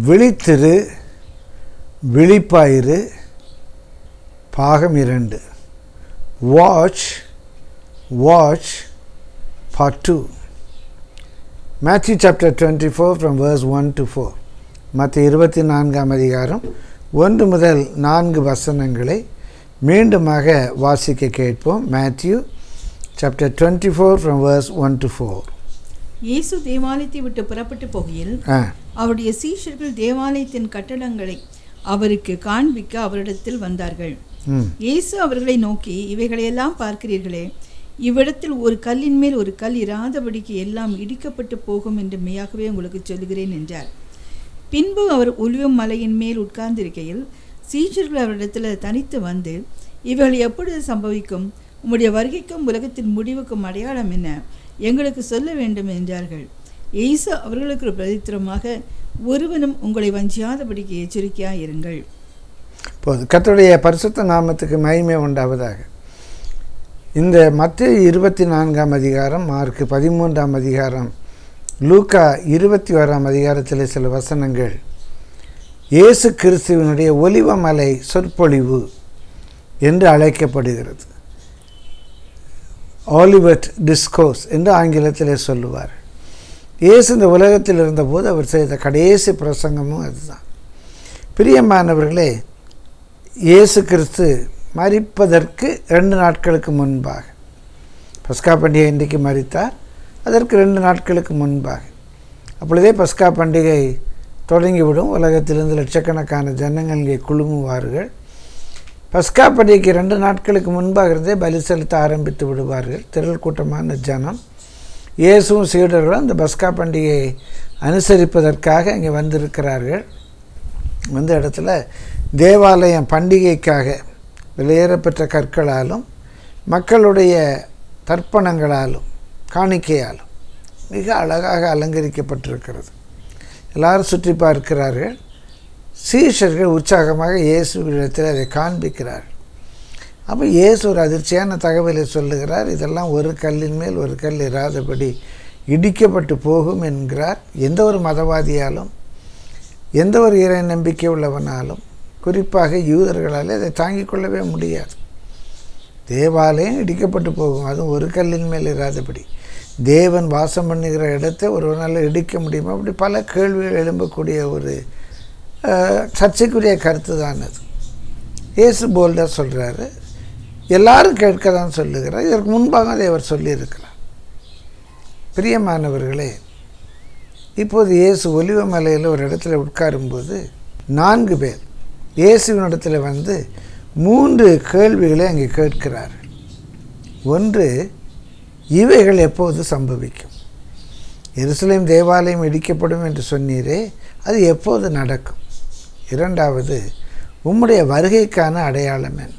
விழித்திரு விழிப்பாயிரு பாகம் இரண்டு watch watch part two Matthew chapter twenty four from verse one to four மற்ற இருபத்தி நான்காம் அதிகாரம் ஒன்று முதல் நான்கு வசனங்களை மீண்டுமாக வாசிக்க கேட்போம் Matthew chapter twenty four from verse one to four இயேசு தேவாலயத்தை விட்டு புறப்பட்டு போகையில் ஆ அவருடைய சீஷர்கள் தேவாலயத்தின் கட்டடங்களை அவருக்கு காண்பிக்க அவரிடத்தில் வந்தார்கள் ம் இயேசு அவர்களை நோக்கி இவைகளையெல்லாம் பார்க்கிறீர்களே இவ்விடத்தில் ஒரு கல்லின் மேல் ஒரு கல் இராதபடிக்கு எல்லாம் இடிக்கப்பட்டு போகும் என்று மெய்யாகவே உங்களுக்கு சொல்லுகிறேன் என்றார் பின்பு அவர் ஒலிவம் மலையின் மேல் உட்கார்ந்திருக்கையில் சீஷர்கள் அவரிடத்தில் தனித்து வந்து இவைகள் எப்பொழுது சம்பவிக்கும் உம்முடைய வருகைக்கும் உலகத்தின் முடிவுக்கும் அடையாளம் என்ன எங்களுக்கு சொல்ல வேண்டும் என்றார்கள் இயேசு அவர்களுக்கு ஒரு பிரதித்திரமாக ஒருவனும் உங்களை வஞ்சியாதபடிக்கு எச்சரிக்கையாக இருங்கள் இப்போது கர்த்தருடைய பரிசுத்த நாமத்துக்கு மகிமை உண்டாவதாக இந்த மத்திய இருபத்தி நான்காம் அதிகாரம் மார்க் பதிமூன்றாம் அதிகாரம் லூக்கா இருபத்தி ஓராம் அதிகாரத்தில் சில வசனங்கள் இயேசு கிறிஸ்துவனுடைய ஒலிவமலை சொற்பொழிவு என்று அழைக்கப்படுகிறது ஆலிவர்ட் டிஸ்கோஸ் என்று ஆங்கிலத்திலே சொல்லுவார் இயேசு இந்த உலகத்தில் இருந்தபோது அவர் செய்த கடைசி பிரசங்கமும் அதுதான் பிரியமானவர்களே இயேசு கிறிஸ்து மரிப்பதற்கு ரெண்டு நாட்களுக்கு முன்பாக பஸ்கா பண்டிகை இன்றைக்கு மரித்தார் அதற்கு ரெண்டு நாட்களுக்கு முன்பாக அப்பொழுதே பஸ்கா பண்டிகை தொடங்கிவிடும் உலகத்திலிருந்து லட்சக்கணக்கான ஜனங்கள் இங்கே குழுமுவார்கள் பஸ்கா பண்டிகைக்கு ரெண்டு நாட்களுக்கு முன்பாக இருந்தே பலி செலுத்த ஆரம்பித்து விடுவார்கள் திரள் கூட்டமான ஜனம் இயேசுவும் சீடர்களும் அந்த பஸ்கா பண்டிகையை அனுசரிப்பதற்காக இங்கே வந்திருக்கிறார்கள் வந்த இடத்துல தேவாலயம் பண்டிகைக்காக வெளியேறப்பெற்ற கற்களாலும் மக்களுடைய தர்ப்பணங்களாலும் காணிக்கையாலும் மிக அழகாக அலங்கரிக்கப்பட்டிருக்கிறது எல்லாரும் சுற்றி பார்க்கிறார்கள் சீஷர்கள் உற்சாகமாக இயேசுவிடத்தில் அதை காண்பிக்கிறார்கள் அப்போ இயேசு ஒரு அதிர்ச்சியான தகவலை சொல்லுகிறார் இதெல்லாம் ஒரு கல்லின் மேல் ஒரு கல் இராதபடி இடிக்கப்பட்டு போகும் என்கிறார் எந்த ஒரு மதவாதியாலும் எந்த ஒரு இறை நம்பிக்கை உள்ளவனாலும் குறிப்பாக யூதர்களால் அதை தாங்கிக் கொள்ளவே முடியாது தேவாலயம் இடிக்கப்பட்டு போகும் அதுவும் ஒரு கல்லின் மேல் இராதபடி தேவன் வாசம் பண்ணுகிற இடத்தை ஒருவனால் இடிக்க முடியுமா அப்படி பல கேள்விகள் எழும்பக்கூடிய ஒரு அஹ், சர்ச்சைக்குரிய கருத்து தான் அது இயேசு போல்டாக சொல்கிறாரு எல்லாரும் கேட்க தான் சொல்லுகிறார் இதற்கு முன்பாக அதை அவர் சொல்லியிருக்கிறார் பிரியமானவர்களே இப்போது இயேசு ஒலிவமலையில் ஒரு இடத்துல உட்காரும்போது நான்கு பேர் இயேசுவினிடத்தில் வந்து மூன்று கேள்விகளை அங்கே கேட்கிறார்கள் ஒன்று இவைகள் எப்போது சம்பவிக்கும் எருசலேம் தேவாலயம் இடிக்கப்படும் என்று சொன்னீரே அது எப்போது நடக்கும் இரண்டாவது உம்முடைய வருகைக்கான அடையாளம் என்ன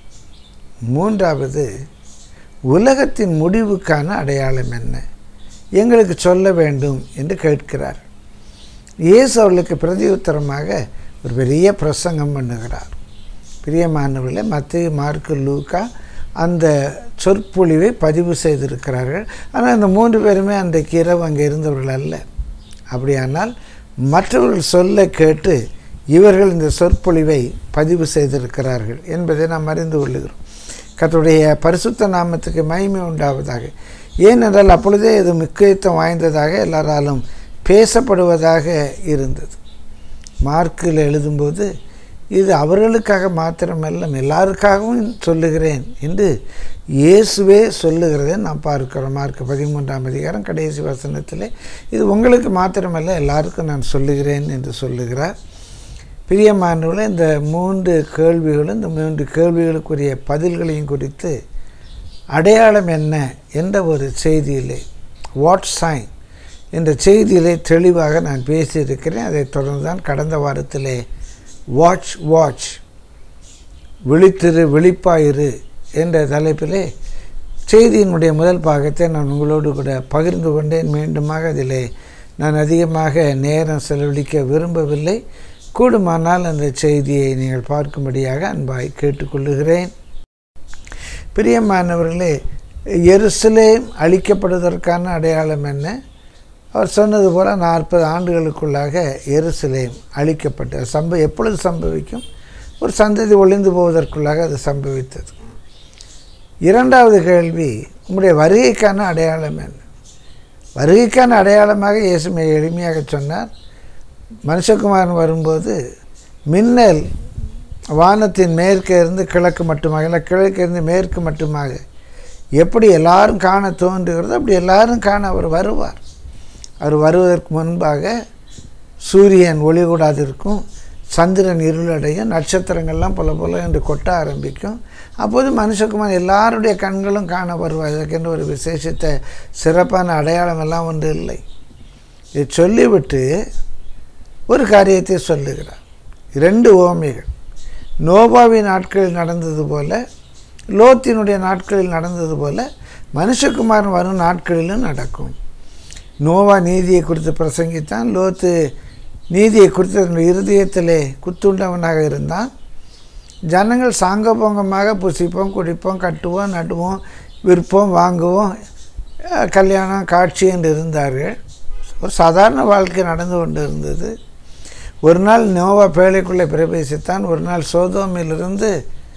மூன்றாவது உலகத்தின் முடிவுக்கான அடையாளம் என்ன எங்களுக்கு சொல்ல வேண்டும் என்று கேட்கிறார் இயேசு அவர்களுக்கு பிரதியுத்தரமாக ஒரு பெரிய பிரசங்கம் பண்ணுகிறார் பிரியமானவர்களே மத்திய மார்க்கு லூக்கா அந்த சொற்பொழிவை பதிவு செய்திருக்கிறார்கள் ஆனால் இந்த மூன்று பேருமே அன்றைக்கு இரவு அங்கே இருந்தவர்கள் அல்ல அப்படியானால் மற்றவர்கள் சொல்ல கேட்டு இவர்கள் இந்த சொற்பொழிவை பதிவு செய்திருக்கிறார்கள் என்பதை நாம் அறிந்து கொள்ளுகிறோம் கர்த்தருடைய பரிசுத்த நாமத்துக்கு மகிமை உண்டாவதாக ஏனென்றால் அப்பொழுதே இது முக்கியத்துவம் வாய்ந்ததாக எல்லாராலும் பேசப்படுவதாக இருந்தது மார்க்கில் எழுதும்போது இது அவர்களுக்காக மாத்திரமல்ல எல்லாருக்காகவும் சொல்லுகிறேன் என்று இயேசுவே சொல்லுகிறதை நாம் பார்க்கிறோம் மார்க் பதிமூன்றாம் அதிகாரம் கடைசி வசனத்தில் இது உங்களுக்கு மாத்திரமல்ல எல்லாருக்கும் நான் சொல்லுகிறேன் என்று சொல்லுகிறார் பிரியமானவர்களே இந்த மூன்று கேள்விகளும் இந்த மூன்று கேள்விகளுக்குரிய பதில்களையும் குறித்து அடையாளம் என்ன என்ற ஒரு செய்தியிலே வாட் சைன் என்ற செய்தியிலே தெளிவாக நான் பேசியிருக்கிறேன் அதைத் தொடர்ந்து தான் கடந்த வாரத்திலே வாட்ச் வாட்ச் விழித்திரு விழிப்பாயிரு என்ற தலைப்பிலே செய்தியினுடைய முதல் பாகத்தை நான் உங்களோடு கூட பகிர்ந்து கொண்டேன் மீண்டுமாக அதிலே நான் அதிகமாக நேரம் செலவழிக்க விரும்பவில்லை கூடுமானால் அந்த செய்தியை நீங்கள் பார்க்கும்படியாக அன்பாய் கேட்டுக்கொள்ளுகிறேன் பிரியமானவர்களே எருசலேம் அழிக்கப்படுவதற்கான அடையாளம் என்ன அவர் சொன்னது போல் நாற்பது ஆண்டுகளுக்குள்ளாக எருசலேம் அழிக்கப்பட்ட சம்ப எப்பொழுது சம்பவிக்கும் ஒரு சந்ததி ஒளிந்து போவதற்குள்ளாக அது சம்பவித்தது இரண்டாவது கேள்வி உங்களுடைய வருகைக்கான அடையாளம் என்ன வருகைக்கான அடையாளமாக இயேசு மிக எளிமையாக சொன்னார் மனுஷகுமாரன் வரும்போது மின்னல் வானத்தின் மேற்கே இருந்து கிழக்கு மட்டுமாக இல்லை கிழக்கு இருந்து மேற்கு மட்டுமாக எப்படி எல்லாரும் காண தோன்றுகிறதோ அப்படி எல்லாரும் காண அவர் வருவார் அவர் வருவதற்கு முன்பாக சூரியன் ஒளி கூடாது இருக்கும் சந்திரன் இருளடையும் நட்சத்திரங்கள்லாம் போல போல என்று கொட்ட ஆரம்பிக்கும் அப்போது மனுஷகுமார் எல்லாருடைய கண்களும் காண வருவார் இதற்கென்று ஒரு விசேஷத்த சிறப்பான அடையாளம் எல்லாம் ஒன்று இல்லை இதை சொல்லிவிட்டு ஒரு காரியத்தை சொல்லுகிறார் இரண்டு ஓமைகள் நோபாவின் நாட்களில் நடந்தது போல லோத்தினுடைய நாட்களில் நடந்தது போல மனுஷகுமாரன் வரும் நாட்களிலும் நடக்கும் நோவா நீதியை குறித்து பிரசங்கித்தான் லோத்து நீதியை குறித்து தன்னுடைய இருதயத்திலே குத்துண்டவனாக இருந்தான் ஜனங்கள் சாங்கபோங்கமாக புசிப்போம் குடிப்போம் கட்டுவோம் நடுவோம் விற்போம் வாங்குவோம் அஹ், கல்யாணம் காட்சி என்று இருந்தார்கள் ஒரு சாதாரண வாழ்க்கை நடந்து கொண்டு இருந்தது ஒரு நாள் நோவா பேழைக்குள்ளே பிரவேசித்தான் ஒரு நாள் சோதோமிலிருந்து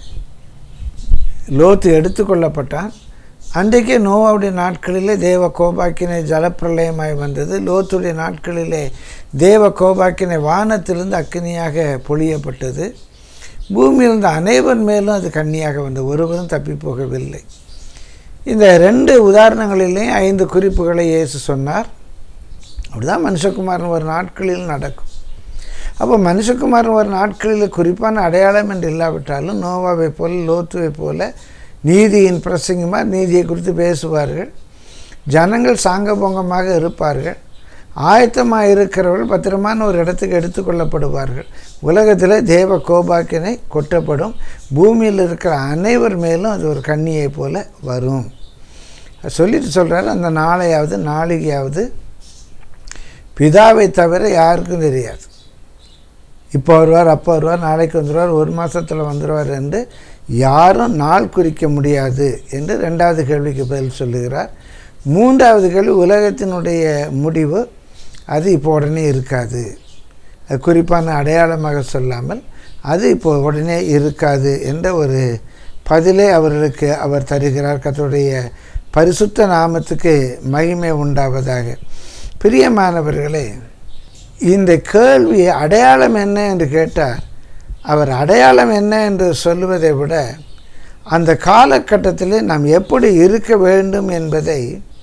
லோத்து எடுத்துக்கொள்ளப்பட்டான் அன்றைக்கே நோவாவுடைய நாட்களிலே தேவ கோபாக்கினை ஜலப்பிரளயமாய் வந்தது லோத்துடைய நாட்களிலே தேவ கோபாக்கினை வானத்திலிருந்து அக்கினியாக பொழியப்பட்டது பூமியில் இருந்த அனைவர் மேலும் அது கண்ணியாக வந்தது ஒருவரும் தப்பி போகவில்லை இந்த ரெண்டு உதாரணங்களிலேயும் ஐந்து குறிப்புகளை இயேசு சொன்னார் அப்படிதான் மனுஷகுமாரன் ஒரு நாட்களில் நடக்கும் அப்போ மனுஷகுமாரன் ஒரு நாட்களில் குறிப்பான அடையாளம் என்று இல்லாவிட்டாலும் நோவாவை போல லோத்துவை போல நீதியின் பிரசங்கமாக நீதியை குறித்து பேசுவார்கள் ஜனங்கள் சாங்கபோங்கமாக இருப்பார்கள் ஆயத்தமாக இருக்கிறவர்கள் பத்திரமான ஒரு இடத்துக்கு எடுத்துக்கொள்ளப்படுவார்கள் உலகத்தில் தேவ கோபாக்கினை கொட்டப்படும் பூமியில் இருக்கிற அனைவர் மேலும் அது ஒரு கண்ணியை போல வரும் சொல்லிட்டு சொல்கிறாரு அந்த நாளையாவது நாளிகையாவது பிதாவை தவிர யாருக்கும் தெரியாது இப்போ வருவார் அப்போ வருவார் நாளைக்கு வந்துடுவார் ஒரு மாதத்தில் வந்துடுவார் என்று யாரும் நாள் குறிக்க முடியாது என்று ரெண்டாவது கேள்விக்கு பதில் சொல்லுகிறார் மூன்றாவது கேள்வி உலகத்தினுடைய முடிவு அது இப்போ உடனே இருக்காது அது குறிப்பான அடையாளமாக சொல்லாமல் அது இப்போ உடனே இருக்காது என்ற ஒரு பதிலை அவர்களுக்கு அவர் தருகிறார் கர்த்தருடைய பரிசுத்த நாமத்துக்கு மகிமை உண்டாவதாக பிரியமானவர்களே இந்த கேள்வி அடையாளம் என்ன என்று கேட்டார் அவர் அடையாளம் என்ன என்று சொல்லுவதை விட அந்த காலகட்டத்தில் நாம் எப்படி இருக்க வேண்டும் என்பதை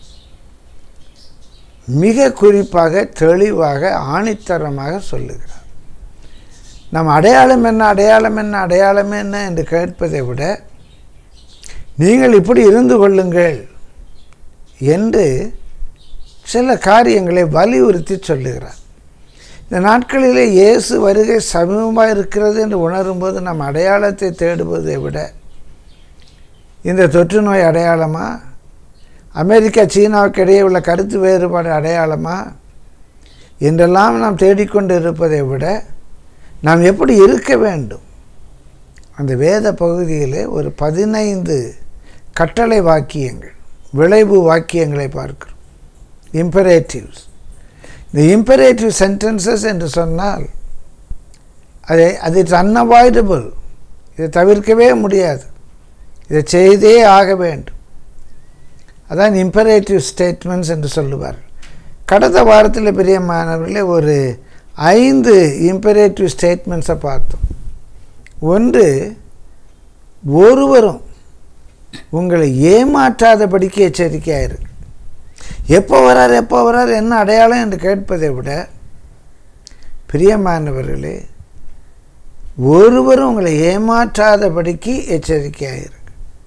மிக குறிப்பாக தெளிவாக ஆணித்தரமாக சொல்லுகிறார் நம் அடையாளம் என்ன அடையாளம் என்ன அடையாளம் என்ன என்று கேட்பதை விட நீங்கள் இப்படி இருந்து கொள்ளுங்கள் என்று சில காரியங்களை வலியுறுத்தி சொல்லுகிறார் இந்த நாட்களிலே இயேசு வருகை சமீபமாக இருக்கிறது என்று உணரும்போது நம் அடையாளத்தை தேடுவதை விட இந்த தொற்று நோய் அடையாளமா அமெரிக்கா சீனாவுக்கு இடையே உள்ள கருத்து வேறுபாடு அடையாளமா என்றெல்லாம் நாம் தேடிக்கொண்டு இருப்பதை விட நாம் எப்படி இருக்க வேண்டும் அந்த வேத பகுதியிலே ஒரு பதினைந்து கட்டளை வாக்கியங்கள் விளைவு வாக்கியங்களை பார்க்கிறோம் இம்பரேட்டிவ்ஸ் இந்த இம்பரேட்டிவ் சென்டென்சஸ் என்று சொன்னால் அதை அது இட்ஸ் அன்அவாய்டபுள் இதை தவிர்க்கவே முடியாது இதை செய்தே ஆக வேண்டும் அதான் இம்பரேட்டிவ் ஸ்டேட்மெண்ட்ஸ் என்று சொல்லுவார் கடந்த வாரத்தில் பிரியமானவர்களே ஒரு ஐந்து இம்பரேட்டிவ் ஸ்டேட்மெண்ட்ஸை பார்த்தோம் ஒன்று ஒருவரும் உங்களை ஏமாற்றாதபடிக்கு எச்சரிக்கையாக இருக்கு எப்போ வரார் எப்போ வரார் என்ன அடையாளம் என்று கேட்பதை விட பிரியமானவர்களே ஒருவரும் உங்களை ஏமாற்றாதபடிக்கு எச்சரிக்கையாக இருக்கு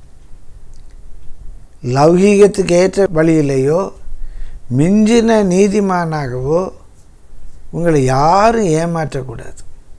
லௌகீகத்துக்கு ஏற்ற வழியிலேயோ மிஞ்சின நீதிமானாகவோ உங்களை யாரும் ஏமாற்றக்கூடாது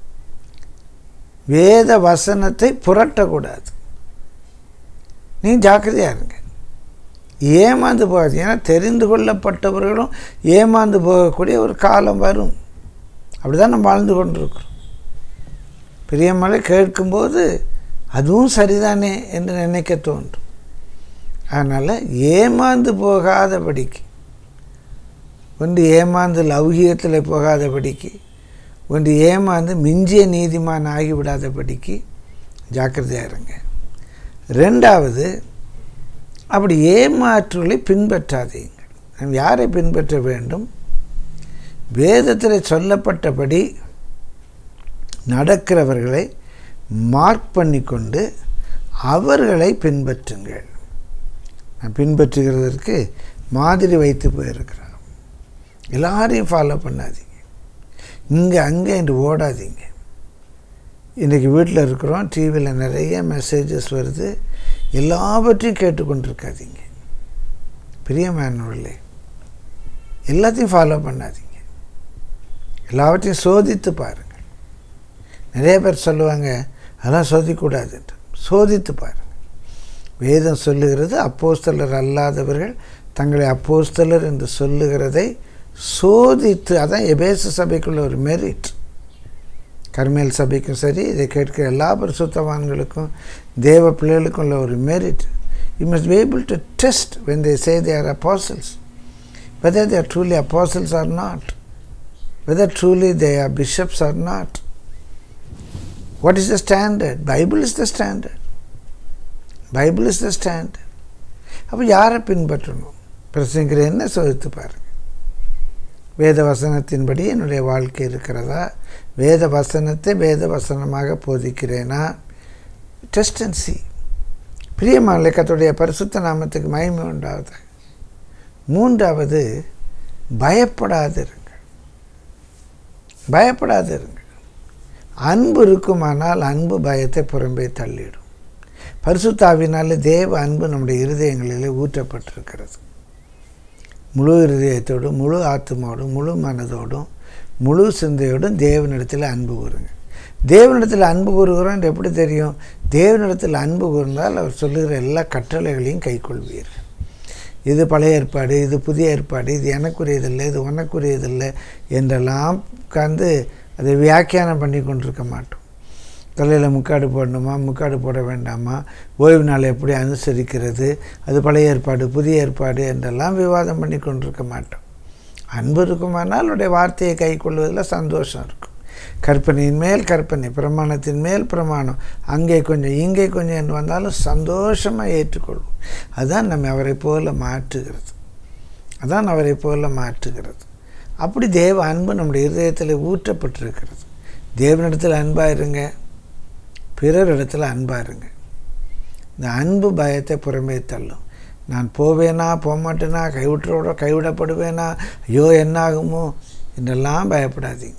வேத வசனத்தை புரட்டக்கூடாது நீ ஜாக்கிரதையாக இருங்க ஏமாந்து போகாது ஏன்னா தெரிந்து கொள்ளப்பட்டவர்களும் ஏமாந்து போகக்கூடிய ஒரு காலம் வரும் அப்படி தான் நம்ம வாழ்ந்து கொண்டிருக்கிறோம் பிரியமலை கேட்கும்போது அதுவும் சரிதானே என்று நினைக்க தோன்றும் அதனால் ஏமாந்து போகாதபடிக்கு ஒன்று ஏமாந்து லௌகியத்தில் போகாதபடிக்கு ஒன்று ஏமாந்து மிஞ்சிய நீதிமான் ஆகிவிடாதபடிக்கு ஜாக்கிரதையாக இருங்க ரெண்டாவது அப்படி ஏமாற்றுகளை பின்பற்றாதீங்க நாம் யாரை பின்பற்ற வேண்டும் வேதத்தில் சொல்லப்பட்டபடி நடக்கிறவர்களை மார்க் பண்ணிக்கொண்டு அவர்களை பின்பற்றுங்கள் நான் பின்பற்றுகிறதற்கு மாதிரி வைத்து போயிருக்கிறோம் எல்லாரையும் ஃபாலோ பண்ணாதீங்க இங்கே அங்கே என்று ஓடாதீங்க இன்றைக்கி வீட்டில் இருக்கிறோம் டிவியில் நிறைய மெசேஜஸ் வருது எல்லாவற்றையும் கேட்டுக்கொண்டிருக்காதீங்க பிரியமானவர்களே எல்லாத்தையும் ஃபாலோ பண்ணாதீங்க எல்லாவற்றையும் சோதித்து பாருங்கள் நிறைய பேர் சொல்லுவாங்க அதெல்லாம் சோதிக்கூடாது சோதித்து பாருங்கள் வேதம் சொல்லுகிறது அப்போஸ்தலர் அல்லாதவர்கள் தங்களை அப்போஸ்தலர் என்று சொல்லுகிறதை சோதித்து அதான் எபேச சபைக்குள்ள ஒரு மெரிட் கர்மேல் சபைக்கும் சரி இதை கேட்கிற எல்லா பரிசுத்தவான்களுக்கும் தேவ பிள்ளைகளுக்கும் உள்ள ஒரு merit you must be able to test when they say they are apostles whether they are truly apostles or not whether truly they are bishops or not what is the standard Bible is the standard Bible is the standard அப்போ யாரை பின்பற்றணும் பிரசங்கிற என்ன சோதித்து பாருங்கள் வேத வசனத்தின்படி என்னுடைய வாழ்க்கை இருக்கிறதா வேத வசனத்தை வேத வசனமாக போதிக்கிறேனா டெஸ்ட் அண்ட் சி பிரியமான கத்துடைய பரிசுத்த நாமத்துக்கு மகிமை உண்டாவது மூன்றாவது பயப்படாதிருங்கள் பயப்படாதிருங்கள் அன்பு இருக்குமானால் அன்பு பயத்தை புறம்பே தள்ளிடும் பரிசுத்தாவினாலே தேவ அன்பு நம்முடைய இருதயங்களிலே ஊற்றப்பட்டிருக்கிறது முழு இருதயத்தோடும் முழு ஆத்மாவோடும் முழு மனதோடும் முழு சிந்தையோடும் தேவனிடத்தில் அன்பு கூறுங்க தேவனிடத்தில் அன்பு கூறுகிறோம் எப்படி தெரியும் தேவனிடத்தில் அன்பு கூர்ந்தால் அவர் சொல்லுகிற எல்லா கட்டளைகளையும் கைக்கொள்வீர்கள் இது பழைய ஏற்பாடு இது புதிய ஏற்பாடு இது எனக்குரியதில்லை இது உனக்குரியதில்லை என்றெல்லாம் உட்காந்து அதை வியாக்கியானம் பண்ணி கொண்டிருக்க மாட்டோம் தலையில் முக்காடு போடணுமா முக்காடு போட வேண்டாமா ஓய்வு நாளை எப்படி அனுசரிக்கிறது அது பழைய ஏற்பாடு புதிய ஏற்பாடு என்றெல்லாம் விவாதம் பண்ணி கொண்டிருக்க மாட்டோம் அன்பு இருக்குமானால் அவருடைய வார்த்தையை கை கொள்வதில் சந்தோஷம் இருக்கும் கற்பனையின் மேல் கற்பனை பிரமாணத்தின் மேல் பிரமாணம் அங்கே கொஞ்சம் இங்கே கொஞ்சம் என்று வந்தாலும் சந்தோஷமாக ஏற்றுக்கொள்வோம் அதுதான் நம்ம அவரை போல மாற்றுகிறது அதான் அவரை போல மாற்றுகிறது அப்படி தேவ அன்பு நம்முடைய இருதயத்தில் ஊற்றப்பட்டிருக்கிறது தேவனிடத்தில் அன்பாக இருங்க பிறர் இடத்துல அன்பாக இருங்க இந்த அன்பு பயத்தை புறமே தள்ளும் நான் போவேனா போகமாட்டேனா கைவிட்டுறோட கைவிடப்படுவேனா ஐயோ என்னாகுமோ என்றெல்லாம் பயப்படாதீங்க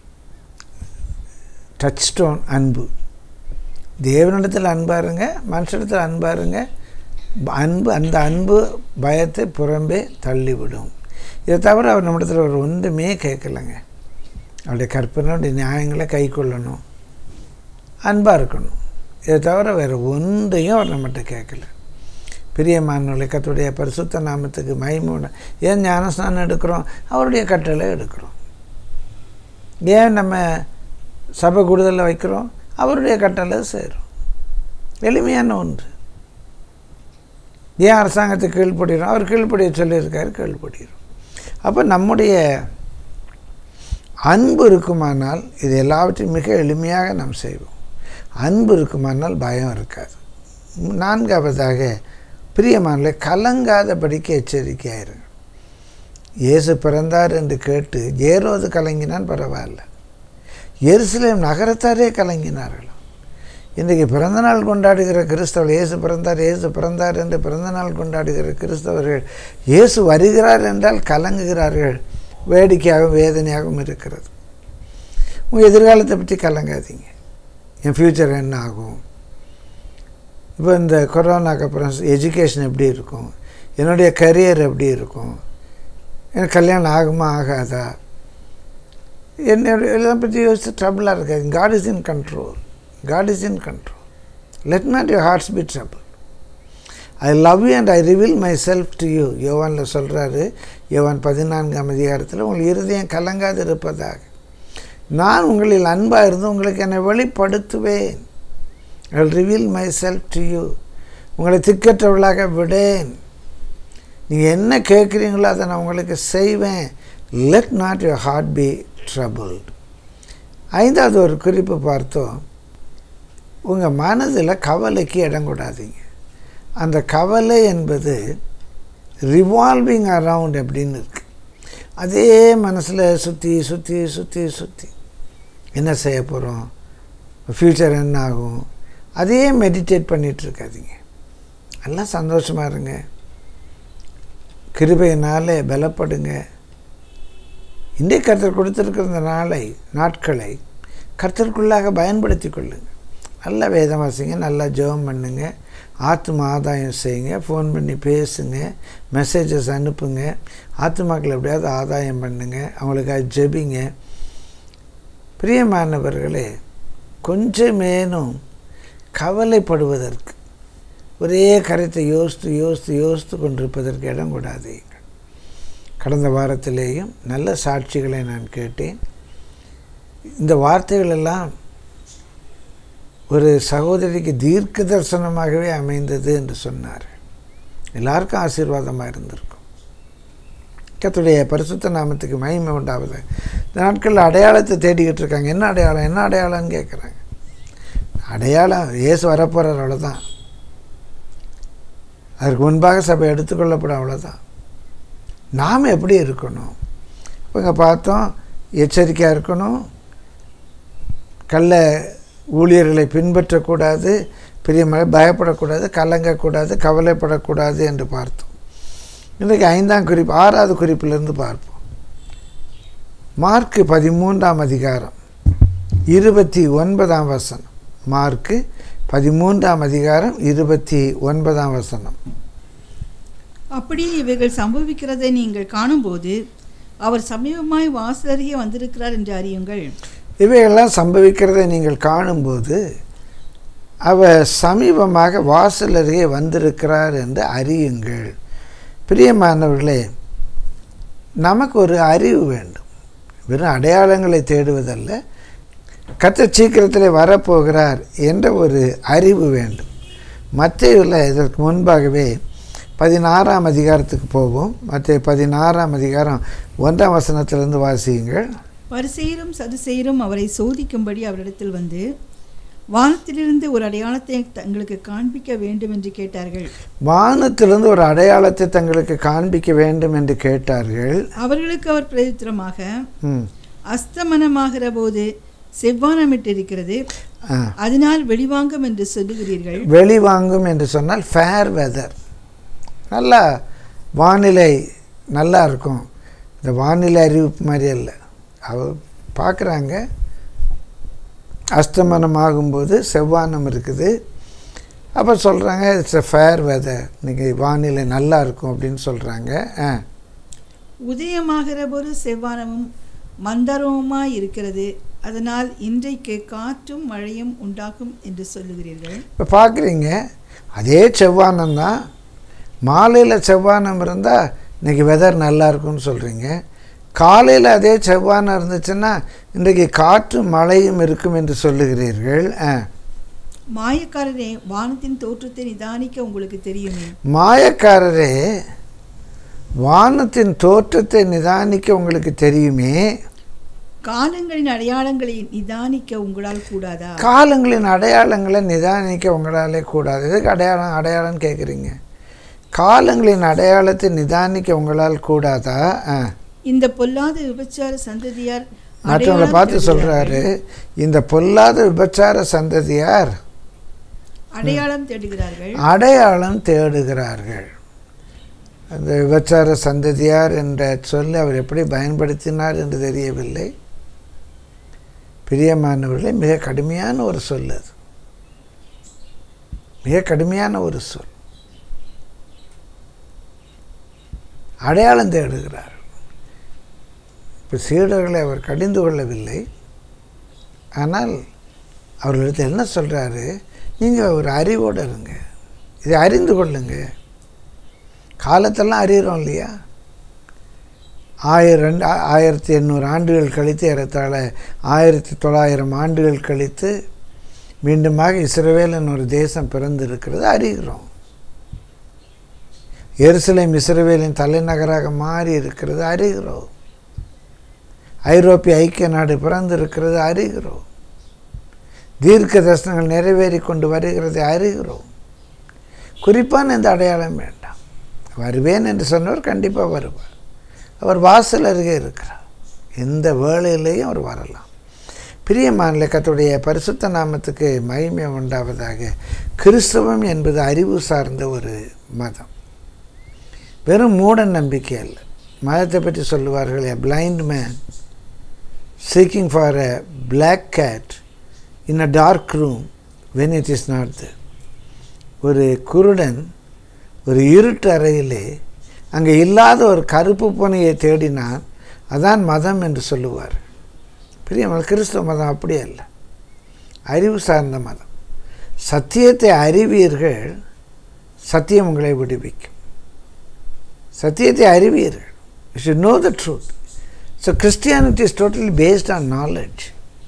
டச் ஸ்டோன் அன்பு தேவனிடத்தில் அன்பாக இருங்க மனுஷனிடத்தில் அன்பாக இருங்க அன்பு அந்த அன்பு பயத்தை புறம்பே தள்ளிவிடும் இதை தவிர அவர் நம்மிடத்தில் ஒரு ஒன்றுமே கேட்கலைங்க அவருடைய கற்பனையுடைய நியாயங்களை கை கொள்ளணும் அன்பாக இருக்கணும் இதை தவிர வேறு ஒன்றையும் அவர் நம்மகிட்ட கேட்கல பிரியமானவர்களை கத்துடைய பரிசுத்த நாமத்துக்கு மயமூட ஏன் ஞானஸ்நானம் எடுக்கிறோம் அவருடைய கட்டளை எடுக்கிறோம் ஏன் நம்ம சபை கூடுதலில் வைக்கிறோம் அவருடைய கட்டளை செய்கிறோம் எளிமையான ஒன்று ஏன் அரசாங்கத்துக்கு கீழ்ப்படுகிறோம் அவர் கீழ்ப்படிய சொல்லியிருக்காரு கீழ்ப்படுகிறோம் அப்போ நம்முடைய அன்பு இருக்குமானால் இது எல்லாவற்றையும் மிக எளிமையாக நாம் செய்வோம் அன்பு இருக்குமானால் பயம் இருக்காது நான்காவதாக பிரியமானலை கலங்காதபடிக்கு எச்சரிக்கையாயிருங்க இயேசு பிறந்தார் என்று கேட்டு ஏரோது கலங்கினான் பரவாயில்ல எருசலேம் நகரத்தாரே கலங்கினார்கள் இன்றைக்கு பிறந்தநாள் கொண்டாடுகிற கிறிஸ்தவர்கள் இயேசு பிறந்தார் இயேசு பிறந்தார் என்று பிறந்தநாள் கொண்டாடுகிற கிறிஸ்தவர்கள் இயேசு வருகிறார் என்றால் கலங்குகிறார்கள் வேடிக்கையாகவும் வேதனையாகவும் இருக்கிறது உங்கள் எதிர்காலத்தை பற்றி கலங்காதீங்க என் ஃப்யூச்சர் என்ன ஆகும் இப்போ இந்த கொரோனாக்கு அப்புறம் எஜுகேஷன் எப்படி இருக்கும் என்னுடைய கரியர் எப்படி இருக்கும் எனக்கு கல்யாணம் ஆகுமா ஆகாதா என்னுடைய எல்லாம் பற்றி யோசிச்சு ட்ரபிளாக இருக்காது God is in control God is in control let not your hearts be trouble I love you and I reveal myself to you யோவானில் சொல்கிறாரு யோவான் பதினான்காம் அதிகாரத்தில் உங்கள் இருதயம் கலங்காது இருப்பதாக நான் உங்களில் அன்பாக இருந்து உங்களுக்கு என்னை வெளிப்படுத்துவேன் I reveal myself to you உங்களை திக்கற்றவளாக விடேன் நீங்கள் என்ன கேட்குறீங்களோ அதை நான் உங்களுக்கு செய்வேன் let not your heart be troubled ஐந்தாவது ஒரு குறிப்பு பார்த்தோம் உங்கள் மனதில் கவலைக்கு இடம் கூடாதீங்க அந்த கவலை என்பது ரிவால்விங் அரவுண்ட் அப்படின்னு இருக்கு அதே மனசில் சுற்றி சுற்றி சுற்றி சுற்றி என்ன செய்ய போகிறோம் ஃப்யூச்சர் என்ன ஆகும் அதையே மெடிடேட் பண்ணிகிட்டு இருக்காதீங்க எல்லாம் சந்தோஷமாக இருங்க கிருபையினாலே பலப்படுங்க இன்றைய கர்த்தர் கொடுத்துருக்கிற இந்த நாளை நாட்களை கர்த்தருக்குள்ளாக பயன்படுத்தி கொள்ளுங்க நல்ல வேதம் வாசிங்க நல்லா ஜெபம் பண்ணுங்க ஆத்ம ஆதாயம் செய்யுங்க ஃபோன் பண்ணி பேசுங்க மெசேஜஸ் அனுப்புங்க ஆத்மாக்கள் எப்படியாவது ஆதாயம் பண்ணுங்க அவங்களுக்காக ஜெபிங்க பிரியமானவர்களே கொஞ்சமேனும் கவலைப்படுவதற்கு ஒரே கருத்தை யோசித்து யோசித்து யோசித்து கொண்டிருப்பதற்கு இடம் கூடாதீங்க கடந்த வாரத்திலேயும் நல்ல சாட்சிகளை நான் கேட்டேன் இந்த வார்த்தைகள் எல்லாம் ஒரு சகோதரிக்கு தீர்க்க தரிசனமாகவே அமைந்தது என்று சொன்னார் எல்லாருக்கும் ஆசீர்வாதமாக இருந்திருக்கும் கத்துடைய பரிசுத்த நாமத்துக்கு மகிமை உண்டாகுது இந்த நாட்களில் அடையாளத்தை தேடிக்கிட்டு இருக்காங்க என்ன அடையாளம் என்ன அடையாளம்னு கேட்குறாங்க அடையாளம் இயேசு வரப்போகிறார் அவ்வளோதான் அதற்கு முன்பாக சபை எடுத்துக்கொள்ளப்படும் அவ்வளோதான் நாம் எப்படி இருக்கணும் இங்கே பார்த்தோம் எச்சரிக்கையாக இருக்கணும் கள்ள ஊழியர்களை பின்பற்றக்கூடாது பெரியமலை பயப்படக்கூடாது கலங்கக்கூடாது கவலைப்படக்கூடாது என்று பார்த்தோம் இன்றைக்கு ஐந்தாம் குறிப்பு ஆறாவது குறிப்பிலிருந்து பார்ப்போம் மார்க்கு பதிமூன்றாம் அதிகாரம் இருபத்தி ஒன்பதாம் வசனம் மார்க்கு பதிமூன்றாம் அதிகாரம் இருபத்தி ஒன்பதாம் வசனம் அப்படியே இவைகள் சம்பவிக்கிறதை நீங்கள் காணும்போது அவர் சமீபமாய் வாசலருகே வந்திருக்கிறார் என்று அறியுங்கள் இவையெல்லாம் சம்பவிக்கிறதை நீங்கள் காணும்போது அவர் சமீபமாக வாசல் அருகே வந்திருக்கிறார் என்று அறியுங்கள் பிரியமானவர்களே நமக்கு ஒரு அறிவு வேண்டும் வெறும் அடையாளங்களை தேடுவதல்ல கத்த சீக்கிரத்தில் வரப்போகிறார் என்ற ஒரு அறிவு வேண்டும் மற்றையில் இதற்கு முன்பாகவே பதினாறாம் அதிகாரத்துக்கு போவோம் மற்ற பதினாறாம் அதிகாரம் ஒன்றாம் வசனத்திலிருந்து வாசியுங்கள் பரிசெயரும் சதுசெயரும் அவரை சோதிக்கும்படி அவரிடத்தில் வந்து வானத்திலிருந்து ஒரு அடையாளத்தை தங்களுக்கு காண்பிக்க வேண்டும் என்று கேட்டார்கள் வானத்திலிருந்து ஒரு அடையாளத்தை தங்களுக்கு காண்பிக்க வேண்டும் என்று கேட்டார்கள் அவர்களுக்கு அவர் பிரதித்திரமாக ம் அஸ்தமனமாகிற போது செவ்வானமிட்டிருக்கிறது ஆ அதனால் வெளிவாங்கும் என்று சொல்லுகிறீர்கள் வெளிவாங்கும் என்று சொன்னால் ஃபேர் வெதர் நல்லா வானிலை நல்லா இருக்கும் இந்த வானிலை அறிவிப்பு மாதிரி அல்ல அவ பார்க்குறாங்க அஸ்தமனம் ஆகும்போது செவ்வானம் இருக்குது அப்போ சொல்கிறாங்க இட்ஸ் எ ஃபேர் வெதர் இன்னைக்கு வானிலை நல்லா இருக்கும் அப்படின்னு சொல்கிறாங்க ஆ உதயமாகிற போது செவ்வானமும் மந்தரமுமாய் இருக்கிறது அதனால் இன்றைக்கு காற்றும் மழையும் உண்டாகும் என்று சொல்லுகிறீர்கள் இப்போ பார்க்குறீங்க அதே செவ்வானம் தான் மாலையில் செவ்வானம் இருந்தால் இன்றைக்கி வெதர் நல்லா இருக்கும்னு சொல்கிறீங்க காலையில் அதே செவ்வானம் இருந்துச்சுன்னா இன்றைக்கு காற்றும் மழையும் இருக்கும் என்று சொல்லுகிறீர்கள் ஆ மாயக்காரரே வானத்தின் தோற்றத்தை நிதானிக்க உங்களுக்கு தெரியுமே மாயக்காரரே வானத்தின் தோற்றத்தை நிதானிக்க உங்களுக்கு தெரியுமே காலங்களின் அடையாளங்களை நிதானிக்க உங்களால் கூடாதா காலங்களின் அடையாளங்களை நிதானிக்க உங்களாலே கூடாது எதுக்கு அடையாளம் அடையாளம்னு கேட்குறீங்க காலங்களின் அடையாளத்தை நிதானிக்க உங்களால் கூடாதா ஆ இந்த பொல்லாத விபச்சார சந்ததியார் மற்றவங்களை அடையாளம் பார்த்து தேடுகிறார்கள். சொல்கிறாரு இந்த பொல்லாத விபச்சார சந்ததியார் அடையாளம் தேடுகிறார்கள் அடையாளம் தேடுகிறார்கள் அந்த விபச்சார சந்ததியார் என்ற சொல்லை அவர் எப்படி பயன்படுத்தினார் என்று தெரியவில்லை பிரியமானவர்களே மிக கடுமையான ஒரு சொல் அது மிக கடுமையான ஒரு சொல் அடையாளம் தேடுகிறார் இப்போ சீடர்களை அவர் கடிந்து கொள்ளவில்லை ஆனால் அவர்களிடத்தில் என்ன சொல்கிறாரு நீங்கள் ஒரு அறிவோடு இருங்க இதை அறிந்து கொள்ளுங்க காலத்தெல்லாம் அறிகிறோம் இல்லையா ஆயிரம் ரெண்டு ஆ- ஆயிரத்தி எண்ணூறு ஆண்டுகள் கழித்து ஏறத்தாழ ஆயிரத்தி தொள்ளாயிரம் ஆண்டுகள் கழித்து மீண்டுமாக இஸ்ரவேல் என்ற ஒரு தேசம் பிறந்திருக்கிறது அறிகிறோம் எருசலேம் இஸ்ரவேலின் தலைநகராக மாறி இருக்கிறது அறிகிறோம் ஐரோப்பிய ஐக்கிய நாடு பிறந்து இருக்கிறது அறிகிறோம் தீர்க்க தரிசனங்கள் நிறைவேறி கொண்டு வருகிறதை அறிகிறோம் குறிப்பான இந்த அடையாளம் வேண்டாம் வருவேன் என்று சொன்னவர் கண்டிப்பாக வருவார் அவர் வாசல் அருகே இருக்கிறார் எந்த வேளையிலையும் அவர் வரலாம் பிரியமான கத்துடைய பரிசுத்த நாமத்துக்கு மகிமை உண்டாவதாக கிறிஸ்தவம் என்பது அறிவு சார்ந்த ஒரு மதம் வெறும் மூட நம்பிக்கை அல்ல மதத்தை பற்றி சொல்லுவார்கள் a blind man seeking for a black cat in a dark room when it is not the ஒரு குருடன் ஒரு இருட்டு அறையிலே அங்கே இல்லாத ஒரு கருப்பு பூனையை தேடினான் அதான் மதம் என்று சொல்லுவார் பிரியமல் கிறிஸ்தவ மதம் அப்படி அல்ல அறிவு சார்ந்த மதம் சத்தியத்தை அறிவீர்கள் சத்தியம் உங்களை விடுவிக்கும் சத்தியத்தை அறிவீர்கள் you should know the truth so Christianity is totally based on knowledge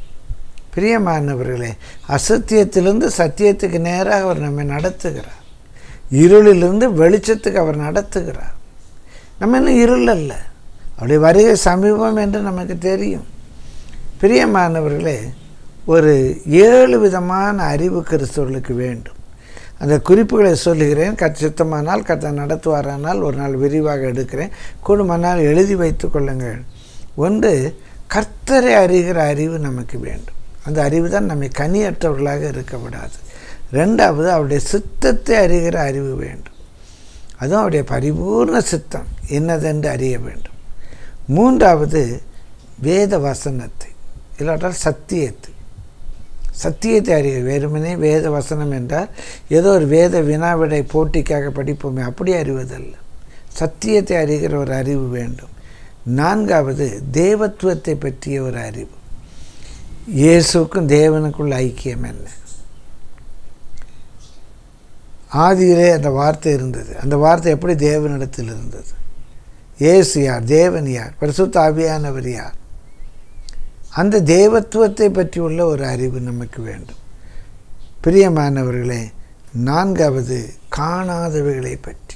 பிரியமானவர்களே அசத்தியத்திலிருந்து சத்தியத்துக்கு நேராக அவர் நம்மை நடத்துகிறார் இருளிலிருந்து வெளிச்சத்துக்கு அவர் நடத்துகிறார் நம்ம இன்னும் இருள் அல்ல அவருடைய வருகை சமீபம் என்று நமக்கு தெரியும் பிரியமானவர்களே ஒரு ஏழு விதமான அறிவு கிறிஸ்தவர்களுக்கு வேண்டும் அந்த குறிப்புகளை சொல்லுகிறேன் கத் சித்தமானால் கத்தை நடத்துவாரானால் ஒரு நாள் விரிவாக எடுக்கிறேன் கூடுமானால் எழுதி வைத்து கொள்ளுங்கள் ஒன்று கர்த்தரை அறிகிற அறிவு நமக்கு வேண்டும் அந்த அறிவு தான் நம்மை கனியற்றவர்களாக இருக்க விடாது ரெண்டாவது அவருடைய சித்தத்தை அறிகிற அறிவு வேண்டும் அதுவும் அவருடைய பரிபூர்ண சித்தம் என்னதென்று அறிய வேண்டும் மூன்றாவது வேத வசனத்தை இல்லாட்டால் சத்தியத்தை சத்தியத்தை அறிய வெறுமனே வேத வசனம் என்றால் ஏதோ ஒரு வேத வினாவிடை போட்டிக்காக படிப்போமே அப்படி அறிவதல்ல சத்தியத்தை அறிகிற ஒரு அறிவு வேண்டும் நான்காவது தேவத்துவத்தை பற்றிய ஒரு அறிவு இயேசுக்கும் தேவனுக்குள்ள ஐக்கியம் என்ன ஆதியிலே அந்த வார்த்தை இருந்தது அந்த வார்த்தை எப்படி தேவனிடத்தில் இருந்தது இயேசு யார் தேவன் யார் பரிசுத்த ஆவியானவர் யார் அந்த தேவத்துவத்தை பற்றி உள்ள ஒரு அறிவு நமக்கு வேண்டும் பிரியமானவர்களே நான்காவது காணாதவைகளை பற்றி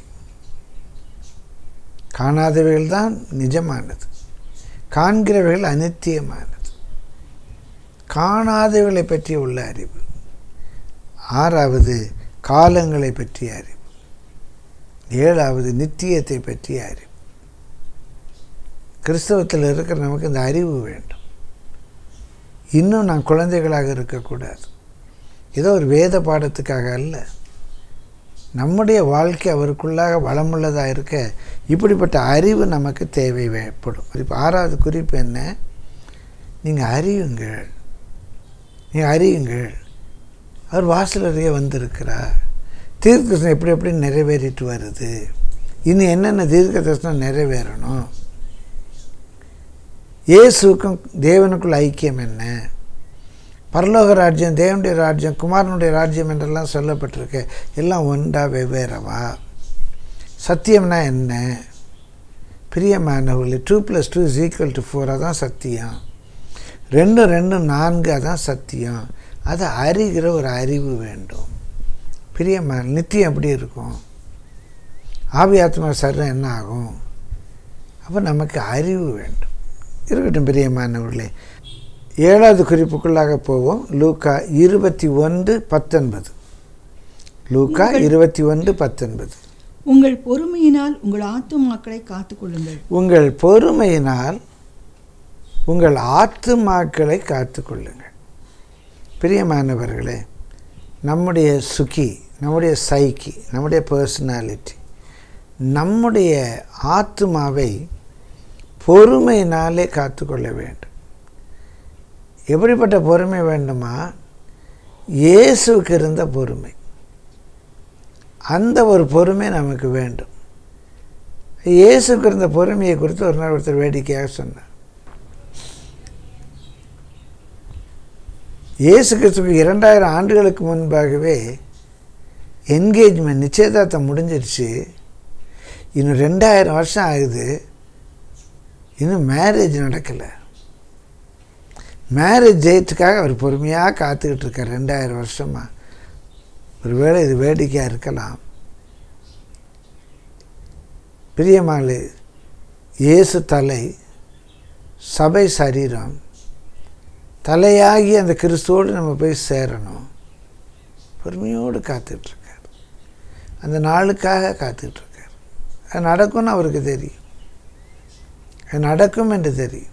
காணாதவைகள் தான் நிஜமானது காண்கிறவைகள் அனித்தியமானது காணாதவைகளை பற்றி உள்ள அறிவு ஆறாவது காலங்களை பற்றிய அறிவு ஏழாவது நித்தியத்தை பற்றிய அறிவு கிறிஸ்தவத்தில் இருக்கிற நமக்கு இந்த அறிவு வேண்டும் இன்னும் நான் குழந்தைகளாக இருக்கக்கூடாது ஏதோ ஒரு வேத பாடத்துக்காக அல்ல நம்முடைய வாழ்க்கை அவருக்குள்ளாக வளமுள்ளதாக இருக்க இப்படிப்பட்ட அறிவு நமக்கு தேவைப்படும் இப்போ ஆறாவது குறிப்பு என்ன நீங்கள் அறியுங்கள் நீங்கள் அறியுங்கள் அவர் வாசல் அருகே வந்திருக்கிறார் தீர்க்க தரிசனம் எப்படி எப்படி நிறைவேறிட்டு வருது இன்னும் என்னென்ன தீர்க்க தரிசனம் நிறைவேறணும் இயேசுக்கும் தேவனுக்குள்ள ஐக்கியம் என்ன பரலோக ராஜ்யம் தேவனுடைய ராஜ்யம் குமாரனுடைய ராஜ்யம் என்றெல்லாம் சொல்லப்பட்டிருக்கு எல்லாம் ஒன்றா வெவ்வேறவா சத்தியம்னா என்ன பிரியமானவர்களே two plus two is equal to four அதான் சத்தியம் ரெண்டு ரெண்டு நான்கு அதான் சத்தியம் அதை அறிகிற ஒரு அறிவு வேண்டும் பிரியமான நித்தியம் எப்படி இருக்கும் ஆவி ஆத்மா சரணம் என்ன ஆகும் அப்போ நமக்கு அறிவு வேண்டும் இருக்கட்டும் பிரியமானவர்களே ஏழாவது குறிப்புக்குள்ளாக போவோம் லூக்கா இருபத்தி ஒன்று பத்தொன்பது லூக்கா இருபத்தி ஒன்று பத்தொன்பது உங்கள் பொறுமையினால் உங்கள் ஆத்துமாக்களை காத்துக்கொள்ளுங்கள் உங்கள் பொறுமையினால் உங்கள் ஆத்துமாக்களை காத்துக்கொள்ளுங்கள் பிரியமானவர்களே நம்முடைய சுகி நம்முடைய சைக்கி நம்முடைய பர்சனாலிட்டி நம்முடைய ஆத்மாவை பொறுமையினாலே காத்துக்கொள்ள வேண்டும் எப்படிப்பட்ட பொறுமை வேண்டுமா இயேசுக்கு இருந்த பொறுமை அந்த ஒரு பொறுமை நமக்கு வேண்டும் இயேசுக்கு இருந்த பொறுமையை குறித்து ஒரு நாள் ஒருத்தர் வேடிக்கையாக சொன்னார் இயேசு கிறிஸ்துக்கு இரண்டாயிரம் ஆண்டுகளுக்கு முன்பாகவே என்கேஜ்மெண்ட் நிச்சயதார்த்தம் முடிஞ்சிருச்சு இன்னும் ரெண்டாயிரம் வருஷம் ஆகுது இன்னும் மேரேஜ் நடக்கலை மேரேஜ் டேட்டுக்காக அவர் பொறுமையாக காத்துக்கிட்டு இருக்கார் ரெண்டாயிரம் வருஷமாக ஒருவேளை இது வேடிக்கையாக இருக்கலாம் பிரியமாளு இயேசு தலை சபை சரீரம் தலையாகி அந்த கிறிஸ்துவோடு நம்ம போய் சேரணும் பொறுமையோடு காத்துட்ருக்கார் அந்த நாளுக்காக காத்துட்ருக்கார் அது நடக்கும்னு அவருக்கு தெரியும் அது நடக்கும் என்று தெரியும்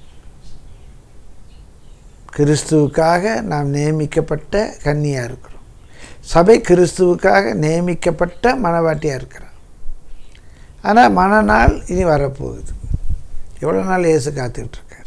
கிறிஸ்துவுக்காக நாம் நியமிக்கப்பட்ட கன்னியாக இருக்கிறோம் சபை கிறிஸ்துவுக்காக நியமிக்கப்பட்ட மனவாட்டியாக இருக்கிறோம் ஆனால் மனநாள் இனி வரப்போகுது எவ்வளோ நாள் இயேசு காத்துட்ருக்கார்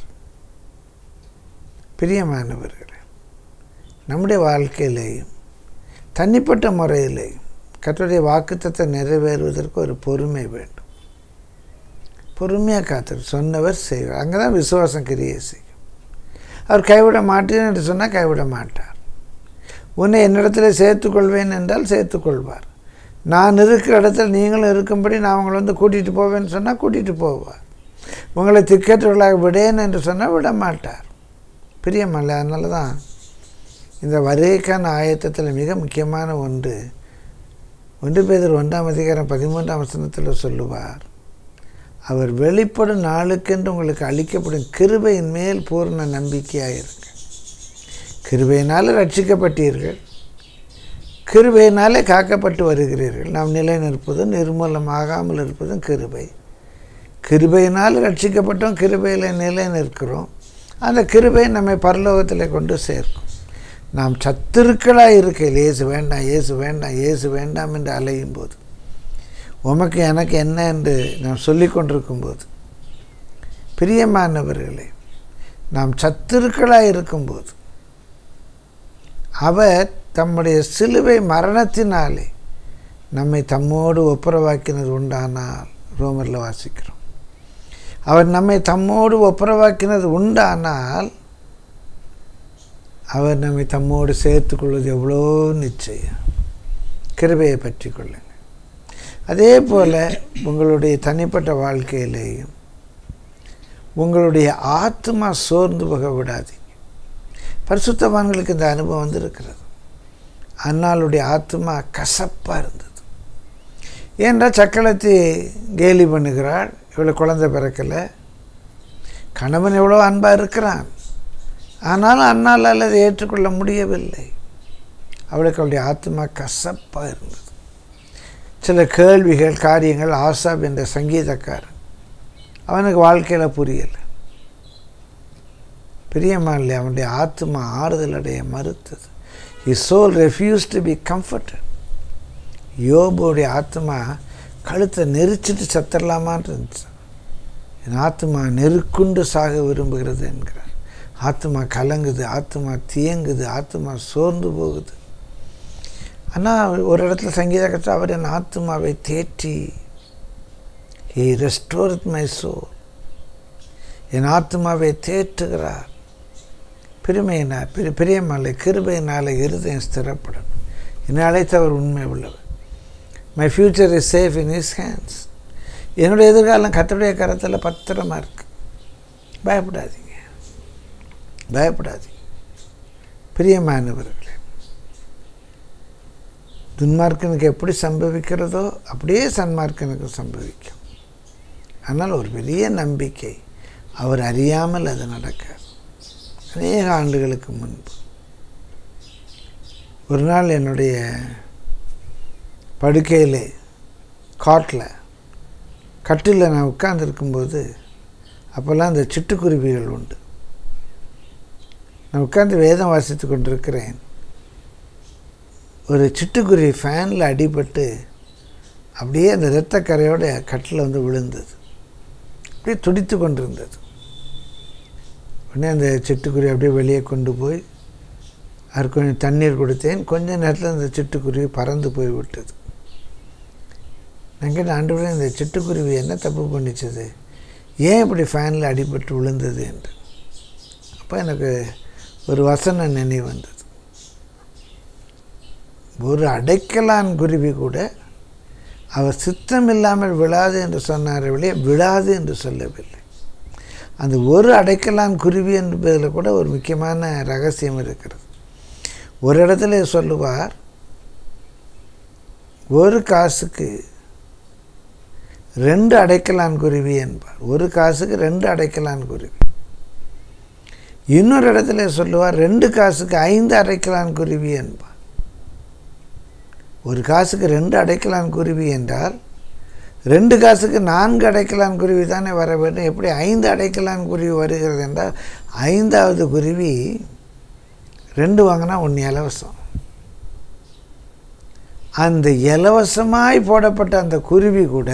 பிரியமானவர்களே நம்முடைய வாழ்க்கையிலேயும் தனிப்பட்ட முறையிலேயும் கர்த்தருடைய வாக்குத்தத்தை நிறைவேறுவதற்கு ஒரு பொறுமை வேண்டும் பொறுமையாக காத்து சொன்னவர் செய்வார் அங்கே தான் விசுவாசம் கிரியை செய்யும் அவர் கைவிட மாட்டேன் என்று சொன்னால் கைவிட மாட்டார் உன்னை என்னிடத்தில் சேர்த்துக்கொள்வேன் என்றால் சேர்த்துக்கொள்வார் நான் இருக்கிற இடத்துல நீங்களும் இருக்கும்படி நான் உங்களை வந்து கூட்டிகிட்டு போவேன்னு சொன்னால் கூட்டிகிட்டு போவார் உங்களை திக்கற்றவர்களாக விடேன் என்று சொன்னால் விட மாட்டார் பிரியமல்ல அதனால தான் இந்த வருகைக்கான ஆயத்தத்தில் மிக முக்கியமான ஒன்று ஒன்று பேதர் ஒன்றாம் அதிகாரம் பதிமூன்றாம் வசனத்தில் சொல்லுவார் அவர் வெளிப்படும் நாளுக்கென்று உங்களுக்கு அளிக்கப்படும் கிருபையின் மேல் பூர்ண நம்பிக்கையாக இருங்க கிருபையினால் ரட்சிக்கப்பட்டீர்கள் கிருபையினாலே காக்கப்பட்டு வருகிறீர்கள் நாம் நிலை நிற்பதும் நிர்மூலமாகாமல் இருப்பதும் கிருபை கிருபையினால் ரட்சிக்கப்பட்டோம் கிருபையில் நிலை நிற்கிறோம் அந்த கிருபை நம்மை பரலோகத்தில் கொண்டு சேர்க்கும் நாம் சத்துருக்களாக இருக்கையில் ஏசு வேண்டாம் ஏசு வேண்டாம் ஏசு வேண்டாம் என்று அலையும் போது உமக்கு எனக்கு என்ன என்று நாம் சொல்லி கொண்டிருக்கும்போது பிரியமானவர்களே நாம் சத்துருக்களாக இருக்கும்போது அவர் தம்முடைய சிலுவை மரணத்தினாலே நம்மை தம்மோடு ஒப்புரவாக்கினது உண்டானால் ரோமரில் வாசிக்கிறோம் அவர் நம்மை தம்மோடு ஒப்புரவாக்கினது உண்டானால் அவர் நம்மை தம்மோடு சேர்த்துக்கொள்வது எவ்வளோ நிச்சயம் கிருபையை பற்றி கொள்ளுங்கள் அதே போல் உங்களுடைய தனிப்பட்ட வாழ்க்கையிலேயும் உங்களுடைய ஆத்மா சோர்ந்து போக விடாதீங்க பரிசுத்தவான்களுக்கு இந்த அனுபவம் வந்திருக்கிறது அன்னாளுடைய ஆத்மா கசப்பாக இருந்தது ஏன்டா சக்களத்தை கேலி பண்ணுகிறாள் இவ்வளோ குழந்தை பிறக்கலை கணவன் எவ்வளோ அன்பாக இருக்கிறான் ஆனாலும் அன்னால் அதை ஏற்றுக்கொள்ள முடியவில்லை அவளுக்கு அவளுடைய ஆத்மா கசப்பாக இருந்தது சில கேள்விகள் காரியங்கள் ஆசாப் என்ற சங்கீதக்காரன் அவனுக்கு வாழ்க்கையில் புரியலை பிரியமா இல்லை அவனுடைய ஆத்மா ஆறுதல் அடைய மறுத்தது is soul refuse to be comforted யோபுடைய ஆத்மா கழுத்தை நெரிச்சிட்டு சத்தரலாமான்னு இருந்துச்சு என் ஆத்மா நெருக்குண்டு சாக விரும்புகிறது என்கிறார் ஆத்மா கலங்குது ஆத்மா தியங்குது ஆத்மா சோர்ந்து போகுது ஆனால் ஒரு இடத்துல சங்கீத கற்று அவர் என் ஆத்மாவை தேற்றி ஹி ரெஸ்டோர்ட் மை சோல் என் ஆத்மாவை தேற்றுகிறார் பெருமையினால் பெரிய பிரியமல்ல கிருபையினால் இருதயம் ஸ்திரப்படும் என்னை அழைத்தவர் உண்மை உள்ளவர் my future is safe in his hands என்னுடைய எதிர்காலம் கத்தருடைய கரத்தில் பத்திரமாக இருக்கு பயப்படாதீங்க பயப்படாதீங்க பிரியமானவர்களே துன்மார்க்கனுக்கு எப்படி சம்பவிக்கிறதோ அப்படியே சன்மார்க்கனுக்கு சம்பவிக்கும் ஆனால் ஒரு பெரிய நம்பிக்கை அவர் அறியாமல் அது நடக்காது அநேக ஆண்டுகளுக்கு முன்பு ஒரு நாள் என்னுடைய படுக்கையில் காட்டில் கட்டில் நான் உட்கார்ந்துருக்கும்போது அப்போல்லாம் அந்த சிட்டுக்குருவிகள் உண்டு நான் உட்கார்ந்து வேதம் வாசித்து கொண்டிருக்கிறேன் ஒரு சிட்டுக்குருவி ஃபேனில் அடிபட்டு அப்படியே அந்த இரத்தக்கரையோட கட்டில் வந்து விழுந்தது அப்படியே துடித்து கொண்டிருந்தது உடனே அந்த சிட்டுக்குருவி அப்படியே வெளியே கொண்டு போய் அதுக்கு கொஞ்சம் தண்ணீர் கொடுத்தேன் கொஞ்ச நேரத்தில் அந்த சிட்டுக்குருவி பறந்து போய் விட்டது நான் கேட்ட ஆண்டு இந்த சிட்டுக்குருவி என்ன தப்பு பண்ணிச்சது ஏன் இப்படி ஃபேனில் அடிபட்டு விழுந்தது என்று அப்போ எனக்கு ஒரு வசன நினைவு வந்தது ஒரு அடைக்கலான் குருவி கூட அவர் சித்தம் இல்லாமல் விழாது என்று சொன்னார் வெளியே விழாது என்று சொல்லவில்லை அந்த ஒரு அடைக்கலான் குருவி என்பதில் கூட ஒரு முக்கியமான ரகசியம் இருக்கிறது ஒரு இடத்துல சொல்லுவார் ஒரு காசுக்கு ரெண்டு அடைக்கலான் குருவி என்பார் ஒரு காசுக்கு ரெண்டு அடைக்கலான் குருவி இன்னொரு இடத்துல சொல்லுவார் ரெண்டு காசுக்கு ஐந்து அடைக்கலான் குருவி என்பார் ஒரு காசுக்கு ரெண்டு அடைக்கலான் குருவி என்றால் ரெண்டு காசுக்கு நான்கு அடைக்கலான் குருவி தானே வர வேண்டும் எப்படி ஐந்து அடைக்கலான் குருவி வருகிறது என்றால் ஐந்தாவது குருவி ரெண்டு வாங்கினா ஒன்று இலவசம் அந்த இலவசமாய் போடப்பட்ட அந்த குருவி கூட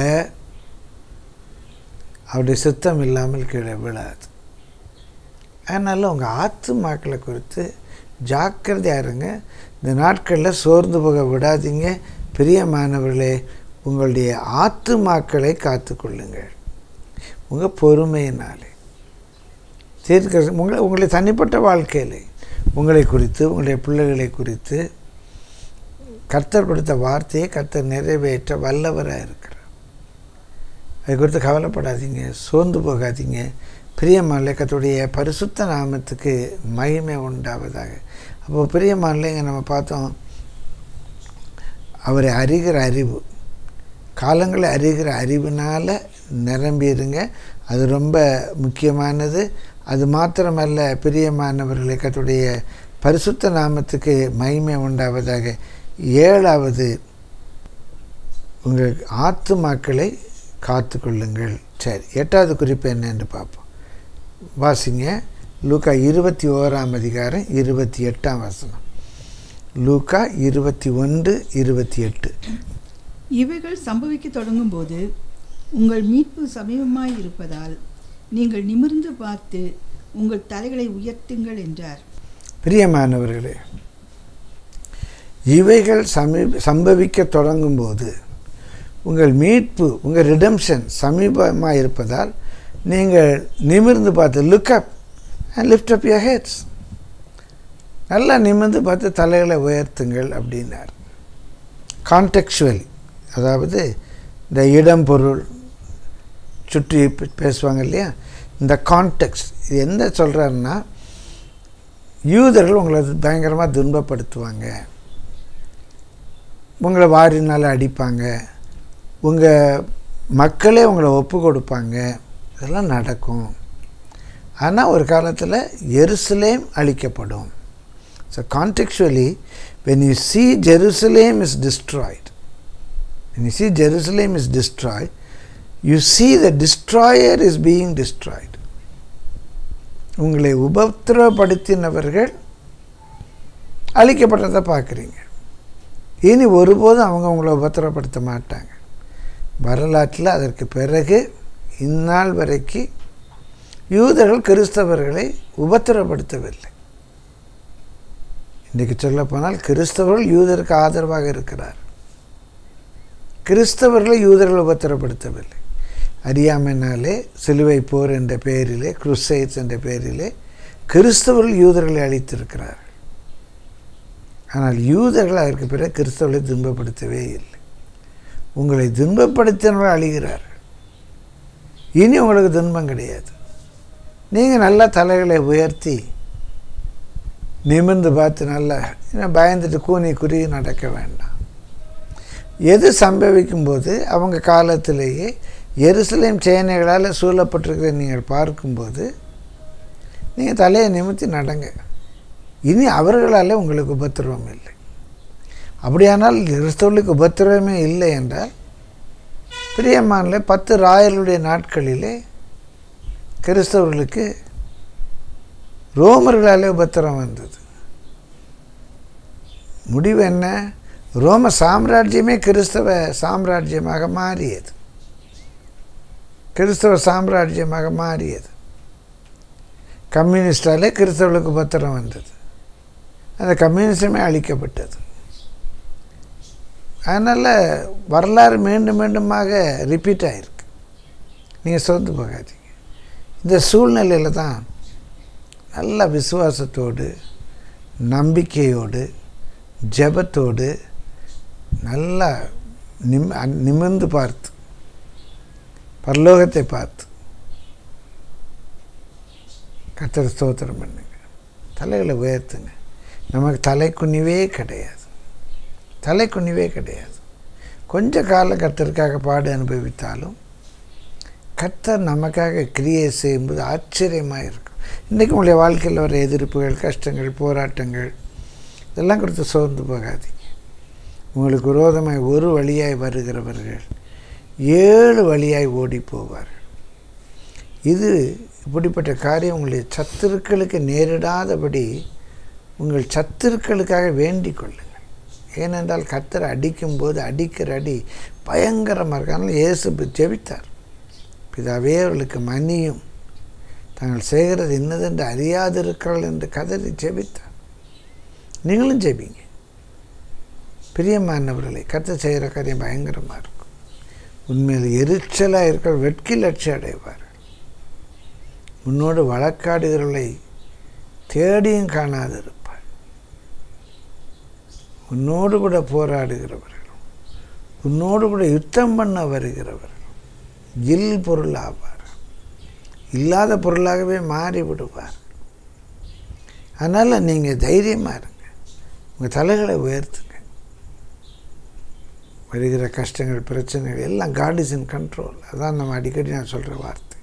அவருடைய சுத்தம் இல்லாமல் கீழே விழாது அதனால் உங்கள் ஆத்துமாக்களை குறித்து ஜாக்கிரதையாக இருங்க இந்த நாட்களில் சோர்ந்து போக விடாதீங்க பிரியமானவர்களே உங்களுடைய ஆத்துமாக்களை காத்துக்கொள்ளுங்கள் உங்கள் பொறுமையினாலே தீர்க்க உங்களை உங்களுடைய தனிப்பட்ட வாழ்க்கையில் உங்களை குறித்து உங்களுடைய பிள்ளைகளை குறித்து கர்த்தர் கொடுத்த வார்த்தையை கர்த்தர் நிறைவேற்ற வல்லவராக இருக்கிறார் அதை குறித்து கவலைப்படாதீங்க சோர்ந்து போகாதீங்க பிரியமான கத்துடைய பரிசுத்த நாமத்துக்கு மகிமை உண்டாவதாக அப்போ பிரியமானலைங்க நம்ம பார்த்தோம் அவரை அறிகிற அறிவு காலங்களை அறிகிற அறிவினால் நிரம்பிடுங்க அது ரொம்ப முக்கியமானது அது மாத்திரமல்ல பிரியமானவர்களை கத்துடைய பரிசுத்த நாமத்துக்கு மகிமை உண்டாவதாக ஏழாவது உங்கள் ஆத்துமாக்களை காத்து கொள்ளுங்கள் சரி எட்டாவது குறிப்பு என்ன என்று பார்ப்போம் வாசிங்க லூக்கா இருபத்தி ஓராம் அதிகாரம் இருபத்தி எட்டாம் வசனம் லூக்கா இருபத்தி ஒன்று இருபத்தி எட்டு இவைகள் சம்பவிக்க தொடங்கும் போது உங்கள் மீட்பு சமீபமாய் இருப்பதால் நீங்கள் நிமிர்ந்து பார்த்து உங்கள் தலைகளை உயர்த்துங்கள் என்றார் பிரியமானவர்களே இவைகள் சமீப சம்பவிக்க தொடங்கும்போது உங்கள் மீட்பு உங்கள் ரிடம்ஷன் சமீபமாக இருப்பதால் நீங்கள் நிமிர்ந்து பார்த்து look up and lift up your heads நல்லா நிமிர்ந்து பார்த்து தலைகளை உயர்த்துங்கள் அப்படின்னார் கான்டெக்சுவலி அதாவது இந்த இடம் பொருள் சுற்றி பேசுவாங்க இல்லையா இந்த கான்டெக்ட் இது என்ன சொல்கிறாருன்னா யூதர்கள் உங்களை பயங்கரமாக துன்பப்படுத்துவாங்க உங்களை வாரினால் அடிப்பாங்க உங்கள் மக்களே உங்களை ஒப்பு கொடுப்பாங்க இதெல்லாம் நடக்கும் ஆனால் ஒரு காலத்தில் எருசலேம் அழிக்கப்படும் so contextually when you see Jerusalem is destroyed when you see Jerusalem is destroyed you see the destroyer is being destroyed உங்களை உபத்திரப்படுத்தினவர்கள் அழிக்கப்பட்டதை பார்க்குறீங்க இனி ஒருபோதும் அவங்க உங்களை உபத்திரப்படுத்த மாட்டாங்க வரலாற்றில் அதற்கு பிறகு இந்நாள் வரைக்கும் யூதர்கள் கிறிஸ்தவர்களை உபத்திரப்படுத்தவில்லை இன்றைக்கு சொல்லப்போனால் கிறிஸ்தவர்கள் யூதருக்கு ஆதரவாக இருக்கிறார் கிறிஸ்தவர்களை யூதர்கள் உபத்திரப்படுத்தவில்லை அறியாமைனாலே சிலுவை போர் என்ற பெயரிலே குருசைட்ஸ் என்ற பெயரிலே கிறிஸ்தவர்கள் யூதர்களை அழித்திருக்கிறார்கள் ஆனால் யூதர்கள் அதற்கு பிறகு கிறிஸ்தவர்களை துன்பப்படுத்தவே இல்லை உங்களை துன்பப்படுத்தினவர் அழிகிறார் இனி உங்களுக்கு துன்பம் கிடையாது நீங்கள் நல்லா தலைகளை உயர்த்தி நிமிர்ந்து பார்த்து நல்லா பயந்துட்டு கூனி குறுகி நடக்க வேண்டாம் எது சம்பவிக்கும் போது அவங்க காலத்திலேயே எருசலேம் சேனைகளால் சூழப்பட்டிருக்கிறத நீங்கள் பார்க்கும்போது நீங்கள் தலையை நிமித்தி நடங்க இனி அவர்களால் உங்களுக்கு உபத்திரவம் இல்லை அப்படியானால் கிறிஸ்தவர்களுக்கு உபத்திரவமே இல்லை என்றால் பிரியமானில் பத்து ராயர்களுடைய நாட்களிலே கிறிஸ்தவர்களுக்கு ரோமர்களாலே உபத்திரம் வந்தது முடிவு என்ன ரோம சாம்ராஜ்யமே கிறிஸ்தவ சாம்ராஜ்யமாக மாறியது கிறிஸ்தவ சாம்ராஜ்யமாக மாறியது கம்யூனிஸ்டாலே கிறிஸ்தவர்களுக்கு உபத்திரம் வந்தது அந்த கம்யூனிசமே அழிக்கப்பட்டது அதனால் வரலாறு மீண்டும் மீண்டுமாக ரிப்பீட் ஆகிருக்கு நீங்கள் சோர்ந்து போகாதீங்க இந்த சூழ்நிலையில் தான் நல்ல விசுவாசத்தோடு நம்பிக்கையோடு ஜெபத்தோடு நல்லா நிம் நிமிர்ந்து பார்த்து பரலோகத்தை பார்த்து கத்தர் ஸ்தோத்திரம் பண்ணுங்க தலைகளை உயர்த்துங்க நமக்கு தலைக்குனிவே கிடையாது தலைக்குனிவே கிடையாது கொஞ்ச கால கத்தருக்காக பாடு அனுபவித்தாலும் கர்த்தர் நமக்காக கிரியை செய்யும்போது ஆச்சரியமாக இருக்கும் இன்றைக்கு உங்களுடைய வாழ்க்கையில் வர எதிர்ப்புகள் கஷ்டங்கள் போராட்டங்கள் இதெல்லாம் கொடுத்து சோர்ந்து போகாதீங்க உங்களுக்கு விரோதமாய் ஒரு வழியாய் வருகிறவர்கள் ஏழு வழியாய் ஓடி போவார்கள் இது இப்படிப்பட்ட காரியம் உங்களுடைய சத்துருக்களுக்கு நேரிடாதபடி உங்கள் சத்துருக்களுக்காக வேண்டிக் கொள்ளுங்கள் ஏனென்றால் கத்தரை அடிக்கும்போது அடிக்கிற அடி பயங்கரமாக இருக்கு அதனால் இயேசு ஜெபித்தார் பிதாவே அவர்களுக்கு மன்னியும் தாங்கள் செய்கிறது இன்னதென்று அறியாதிருக்கிறாள் என்று கதறி ஜெபித்தார் நீங்களும் ஜெபிங்க பிரியமானவர்களை கத்த செய்கிற காரியம் பயங்கரமாக இருக்கும் உண்மையில் எரிச்சலாக இருக்கிற வெட்கி லட்சியம் அடைவார்கள் உன்னோடு வழக்காடுகிறவர்களை தேடியும் காணாது இருப்பார் உன்னோடு கூட போராடுகிறவர்களும் உன்னோடு கூட யுத்தம் பண்ண வருகிறவர்களும் இல் பொருள் ஆவார் இல்லாத பொருளாகவே மாறி விடுவார் அதனால் நீங்கள் தைரியமாக இருங்க உங்கள் தலைகளை உயர்த்துங்க வருகிற கஷ்டங்கள் பிரச்சனைகள் எல்லாம் காட் இஸ் இன் கண்ட்ரோல் அதான் நம்ம அடிக்கடி நான் சொல்கிற வார்த்தை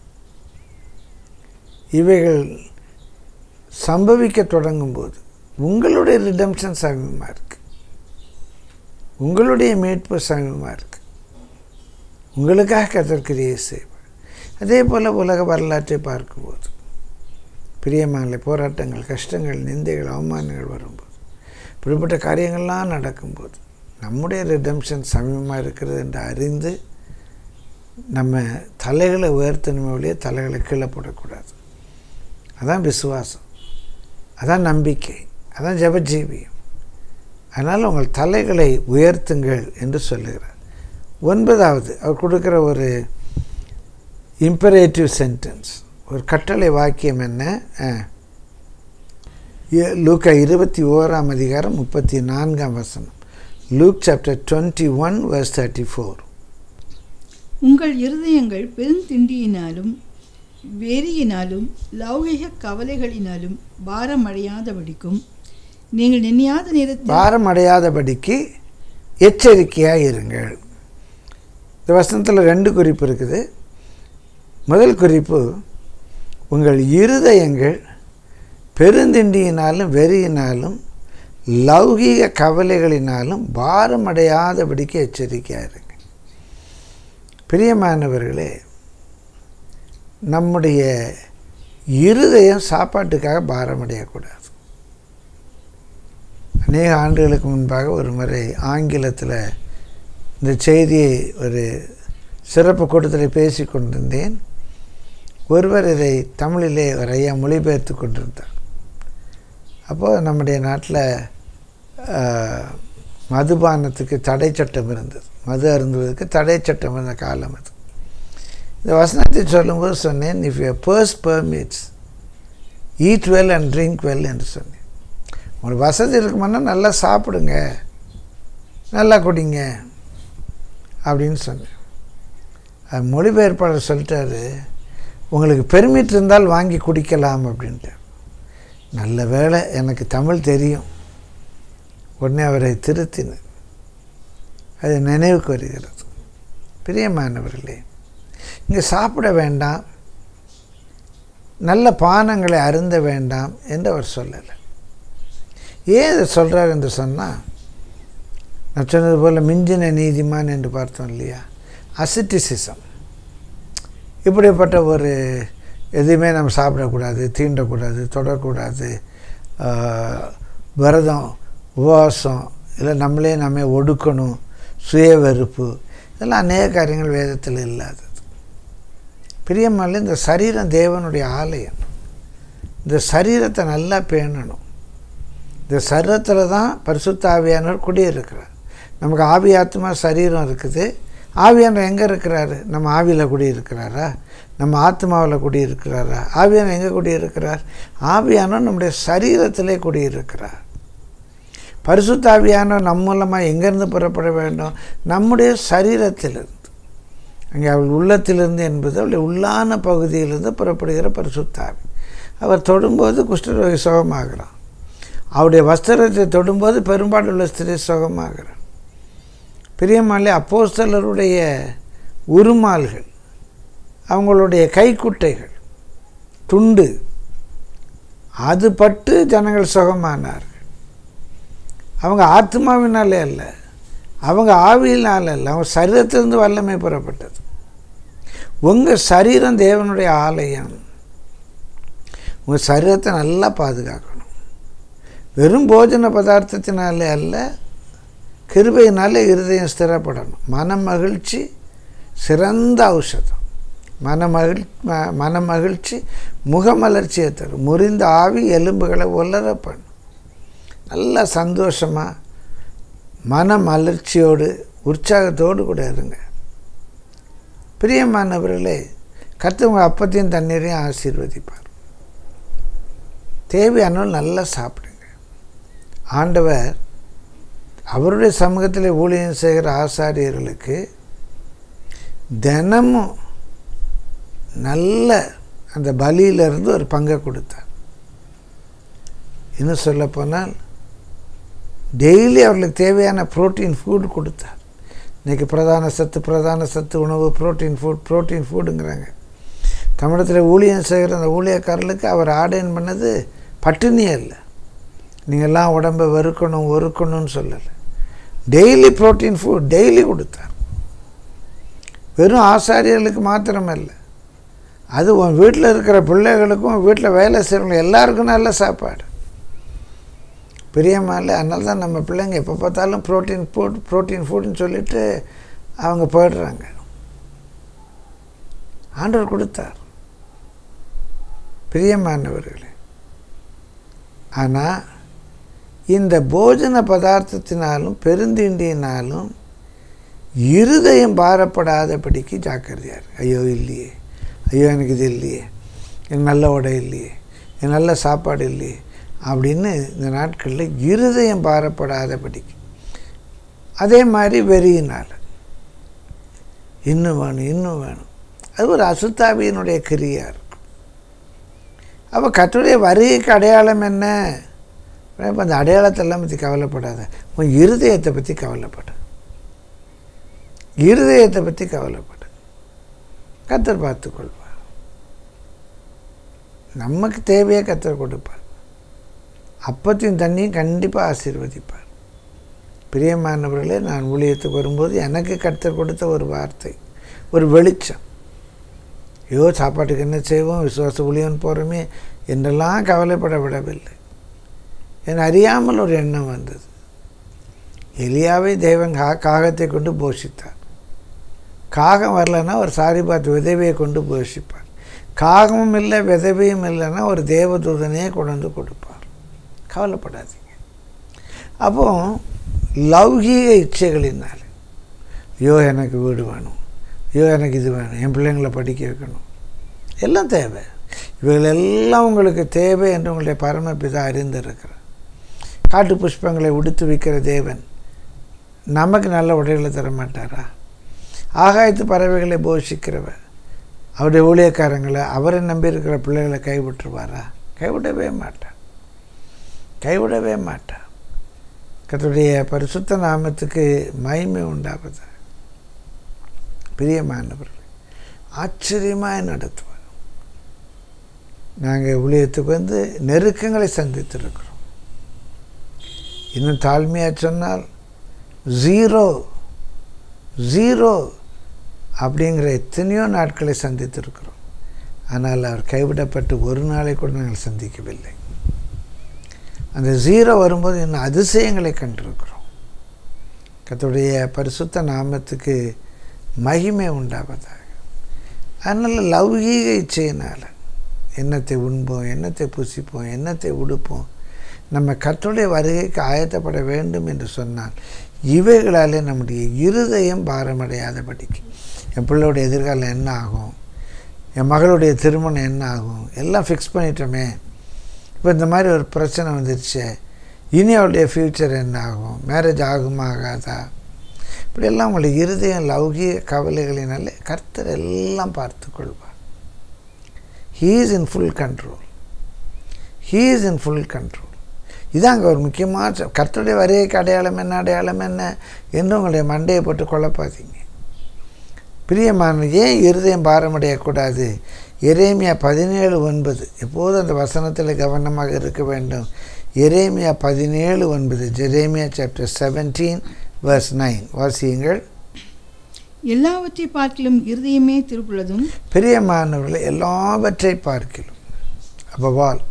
இவைகள் சம்பவிக்க தொடங்கும்போது உங்களுடைய ரிடம்ஷன் சமீபமாக இருக்குது உங்களுடைய மீட்பு சமீபமாக இருக்குது உங்களுக்காக கதற்கிரியை செய்வார் அதே போல் உலக வரலாற்றை பார்க்கும்போது பிரியமான போராட்டங்கள் கஷ்டங்கள் நிந்தைகள் அவமானங்கள் வரும்போது இப்படிப்பட்ட காரியங்கள்லாம் நடக்கும்போது நம்முடைய ரிடம்ஷன் சமீபமாக இருக்கிறது என்று அறிந்து நம்ம தலைகளை உயர்த்தணுமே ஒழிய தலைகளை கீழே போடக்கூடாது அதான் விசுவாசம் அதான் நம்பிக்கை அதான் ஜபஜீவியம் அதனால் உங்கள் தலைகளை உயர்த்துங்கள் என்று சொல்லுகிறார் ஒன்பதாவது அவர் கொடுக்குற ஒரு இம்பரேட்டிவ் சென்டென்ஸ் ஒரு கட்டளை வாக்கியம் என்ன லூக்கா இருபத்தி ஓராம் அதிகாரம் முப்பத்தி நான்காம் வசனம் Luke chapter twenty one verse thirty four உங்கள் இருதயங்கள் பெருந்திண்டியினாலும் வெறியினாலும் லௌகிக கவலைகளினாலும் பாரமடையாதபடிக்கும் நீங்கள் நினையாத நேரத்தில் பாரம் அடையாதபடிக்கு எச்சரிக்கையாக இருங்கள் இந்த வசனத்தில் ரெண்டு குறிப்பு இருக்குது முதல் குறிப்பு உங்கள் இருதயங்கள் பெருந்திண்டியினாலும் வெறியினாலும் லௌகீக கவலைகளினாலும் பாரமடையாதபடிக்கு எச்சரிக்கையாக இருங்க பிரியமானவர்களே நம்முடைய இருதயம் சாப்பாட்டுக்காக பாரமடையக்கூடாது அநேக ஆண்டுகளுக்கு முன்பாக ஒரு முறை ஆங்கிலத்தில் இந்த செய்தியை ஒரு சிறப்பு கூட்டத்தில் பேசி கொண்டிருந்தேன் ஒருவர் இதை தமிழிலே ஒரு ஐயா மொழிபெயர்த்து கொண்டிருந்தார் அப்போது நம்முடைய நாட்டில் மதுபானத்துக்கு தடை சட்டம் இருந்தது மது அருந்துவதற்கு தடை சட்டம் இருந்த காலம் அது இந்த வசனத்தை சொல்லும்போது சொன்னேன் if you purse permits eat well and drink well என்று சொன்னேன் உங்களுக்கு வசதி இருக்குமானா நல்லா சாப்பிடுங்க நல்லா குடிங்க அப்படின்னு சொன்னேன் அது மொழிபெயர்ப்பாளர் சொல்லிட்டாரு உங்களுக்கு பெர்மிட் இருந்தால் வாங்கி குடிக்கலாம் அப்படின்ட்டு நல்ல வேலை எனக்கு தமிழ் தெரியும் உடனே அவரை திருத்தினேன் அது நினைவுக்கு வருகிறது பிரியமானவர்களே இங்கே சாப்பிட வேண்டாம் நல்ல பானங்களை அருந்த வேண்டாம் என்று அவர் சொல்லலை ஏன் இதை சொல்கிறார் என்று சொன்னால் நான் சொன்னது போல் மிஞ்சின நீதிமான் என்று பார்த்தோம் இல்லையா அசிட்டிசிசம் இப்படிப்பட்ட ஒரு எதுவுமே நம்ம சாப்பிடக்கூடாது தீண்டக்கூடாது தொடக்கூடாது விரதம் உபவாசம் இல்லை நம்மளே நம்ம ஒடுக்கணும் சுய வெறுப்பு இதெல்லாம் அநேக காரியங்கள் வேதத்தில் இல்லாதது பிரியமல்ல இந்த சரீரம் தேவனுடைய ஆலயம் இந்த சரீரத்தை நல்லா பேணணும் இந்த சரீரத்தில் தான் பரிசுத்த ஆவியானவர் குடியிருக்கிறார் நமக்கு ஆவி ஆத்மா சரீரம் இருக்குது ஆவியானவர் எங்கே இருக்கிறாரு நம்ம ஆவியில் குடியிருக்கிறாரா நம்ம ஆத்மாவில் குடியிருக்கிறாரா ஆவியானவர் எங்கே குடியிருக்கிறார் ஆவியானவர் நம்முடைய சரீரத்திலே குடியிருக்கிறார் பரிசுத்த ஆவியானவர் நம் மூலமாக எங்கேருந்து புறப்பட வேண்டும் நம்முடைய சரீரத்திலிருந்து அங்கே அவள் உள்ளத்திலிருந்து என்பது அவளுடைய உள்ளான பகுதியிலிருந்து புறப்படுகிற பரிசுத்தாவி அவர் தொடும்போது குஷ்டரோகி சுகமாகிறான் அவருடைய வஸ்திரத்தை தொடும்போது பெரும்பாலுள்ள ஸ்திரீ சுகமாகிறான் பிரியமாலே அப்போஸ்தலருடைய உருமால்கள் அவங்களுடைய கைக்குட்டைகள் துண்டு அது பட்டு ஜனங்கள் சுகமானார்கள் அவங்க ஆத்மாவினாலே அல்ல அவங்க ஆவியினால் அல்ல அவங்க சரீரத்திலிருந்து வல்லமை பெறப்பட்டது உங்கள் சரீரம் தேவனுடைய ஆலயம் உங்கள் சரீரத்தை நல்லா பாதுகாக்கணும் வெறும் போஜன பதார்த்தத்தினாலே அல்ல கிருபையினாலே இருதயம் ஸ்திரப்படணும் மன மகிழ்ச்சி சிறந்த ஔஷதம் மன மகிழ் ம- மன மகிழ்ச்சி முகமலர்ச்சியை தரும் முறிந்த ஆவி எலும்புகளை உலர பண்ணும் நல்லா சந்தோஷமாக மன மலர்ச்சியோடு உற்சாகத்தோடு கூட இருங்க பிரியமானவர்களே கர்த்தவங்க அப்பத்தையும் தண்ணீரையும் ஆசீர்வதிப்பார் தேவையானாலும் நல்லா சாப்பிடுங்க ஆண்டவர் அவருடைய சமூகத்தில் ஊழியம் செய்கிற ஆசாரியர்களுக்கு தினமும் நல்ல அந்த பலியிலிருந்து ஒரு பங்கை கொடுத்தார் இன்னும் சொல்லப்போனால் டெய்லி அவர்களுக்கு தேவையான புரோட்டீன் ஃபுட் கொடுத்தார் இன்றைக்கி பிரதான சத்து பிரதான சத்து உணவு புரோட்டீன் ஃபுட் புரோட்டீன் ஃபுட்டுங்கிறாங்க தமிழத்தில் ஊழியம் செய்கிற அந்த ஊழியக்காரர்களுக்கு அவர் ஆர்டைன் பண்ணது பட்டினியே இல்லை நீங்கள்லாம் உடம்பை வெறுக்கணும் ஒறுக்கணும்னு சொல்லலை டெய்லி புரோட்டீன் ஃபுட் டெய்லி கொடுத்தார் வெறும் ஆசாரியர்களுக்கு மாத்திரமல்ல அது உன் வீட்டில் இருக்கிற பிள்ளைகளுக்கும் வீட்டில் வேலை செய்கிறவங்க எல்லாருக்கும் நல்ல சாப்பாடு பிரியமா இல்லை அதனால தான் நம்ம பிள்ளைங்க எப்போ பார்த்தாலும் ப்ரோட்டீன் ஃபுட் ப்ரோட்டீன் ஃபுட்னு சொல்லிட்டு அவங்க போயிடுறாங்க ஆண்டவர் கொடுத்தார் பிரியமானவர்களே ஆனால் இந்த போஜன பதார்த்தத்தினாலும் பெருந்திண்டியினாலும் இருதயம் பாரப்படாதபடிக்கு ஜாக்கிரதையார் ஐயோ இல்லையே ஐயோ எனக்கு இது இல்லையே எனக்கு நல்ல உடை இல்லையே எனக்கு நல்ல சாப்பாடு இல்லையே அப்படின்னு இந்த நாட்களில் இருதயம் பாரப்படாதபடிக்கு அதே மாதிரி வெறியினால் இன்னும் வேணும் இன்னும் வேணும் அது ஒரு அசுத்தாவியினுடைய கிரியா இருக்கும் அப்போ கத்துடைய வருகைக்கு அடையாளம் என்ன இப்போ அந்த அடையாளத்தெல்லாம் பற்றி கவலைப்படாத உன் இருதயத்தை பற்றி கவலைப்படு இருதயத்தை பற்றி கவலைப்படு கத்தர் பார்த்துக்கொள்வார் நமக்கு தேவையாக கத்தர் கொடுப்பார் அப்பத்தையும் தண்ணியும் கண்டிப்பாக ஆசீர்வதிப்பார் பிரியமானவர்களே நான் ஊழியத்துக்கு வரும்போது எனக்கு கத்தர் கொடுத்த ஒரு வார்த்தை ஒரு வெளிச்சம் ஐயோ சாப்பாட்டுக்கு என்ன செய்வோம் விசுவாச ஊழியன் போகிறோமே என்றெல்லாம் கவலைப்பட விடவில்லை என் அறியாமல் ஒரு எண்ணம் வந்தது எலியாவை தேவன் கா காகத்தை கொண்டு போஷித்தார் காகம் வரலன்னா ஒரு சாரி பார்த்து விதவையை கொண்டு போஷிப்பார் காகமும் இல்லை விதவையும் இல்லைன்னா ஒரு தேவதூதனையே கொண்டு வந்து கொடுப்பார் கவலைப்படாதீங்க அப்போ லௌகீக இச்சைகளினால் ஐயோ எனக்கு வீடு வேணும் ஐயோ எனக்கு இது வேணும் என் பிள்ளைங்களை படிக்க வைக்கணும் எல்லாம் தேவை இவைகள் எல்லாம் உங்களுக்கு தேவை என்று உங்களுடைய பரமபிதா அறிந்திருக்கிறார் காட்டு புஷ்பங்களை உடுத்து வைக்கிற தேவன் நமக்கு நல்ல உடைகளை தர மாட்டாரா ஆகாயத்து பறவைகளை போஷிக்கிறவர் அவருடைய ஊழியக்காரங்களை அவரை நம்பியிருக்கிற பிள்ளைகளை கைவிட்டுருவாரா கைவிடவே மாட்டார் கைவிடவே மாட்டார் கர்த்தருடைய பரிசுத்த நாமத்துக்கு மகிமை உண்டாவதா பிரியமானவர்கள் ஆச்சரியமாக நடத்துவார் நாங்கள் ஊழியத்துக்கு வந்து நெருக்கங்களை சந்தித்திருக்கிறோம் இன்னும் தாழ்மையாக சொன்னால் ஜீரோ ஜீரோ அப்படிங்கிற எத்தனையோ நாட்களை சந்தித்திருக்கிறோம் ஆனால் அவர் கைவிடப்பட்டு ஒரு நாளை கூட நாங்கள் சந்திக்கவில்லை அந்த ஜீரோ வரும்போது இன்னும் அதிசயங்களை கண்டிருக்கிறோம் கத்துடைய பரிசுத்த நாமத்துக்கு மகிமை உண்டாவதாக அதனால் லௌகீக இச்சையினால் எண்ணத்தை உண்போம் எண்ணத்தை புசிப்போம் எண்ணத்தை உடுப்போம் நம்ம கற்றுடைய வருகைக்கு ஆயத்தப்பட வேண்டும் என்று சொன்னால் இவைகளாலே நம்முடைய இருதயம் பாரமடையாதபடிக்கு என் பிள்ளையோட எதிர்காலம் என்ன ஆகும் என் மகளுடைய திருமணம் என்ன ஆகும் எல்லாம் ஃபிக்ஸ் பண்ணிட்டோமே இப்போ இந்த மாதிரி ஒரு பிரச்சனை வந்துருச்சு இனி அவளுடைய ஃப்யூச்சர் என்ன ஆகும் மேரேஜ் ஆகுமா ஆகாதா இப்படியெல்லாம் உங்களுடைய இருதயம் லௌகிக கவலைகளினாலே கர்த்தர் எல்லாம் பார்த்து கொள்வார் he is in full control he is in full control இதாங்க ஒரு முக்கியமான கர்த்தருடைய வருகைக்கு அடையாளம் என்ன அடையாளம் என்ன என்று உங்களுடைய மண்டையை போட்டு குழப்பாதீங்க பிரியமான ஏன் இருதயம் பாரமடையக்கூடாது எரேமியா பதினேழு ஒன்பது எப்போதும் அந்த வசனத்தில் கவனமாக இருக்க வேண்டும் எரேமியா பதினேழு ஒன்பது Jeremiah chapter seventeen verse nine வாசியுங்கள் எல்லாவற்றை பார்க்கிலும் இருதயமே திருப்புள்ளதும் பிரியமானவர்களை எல்லாவற்றை பார்க்கிலும் அபவால்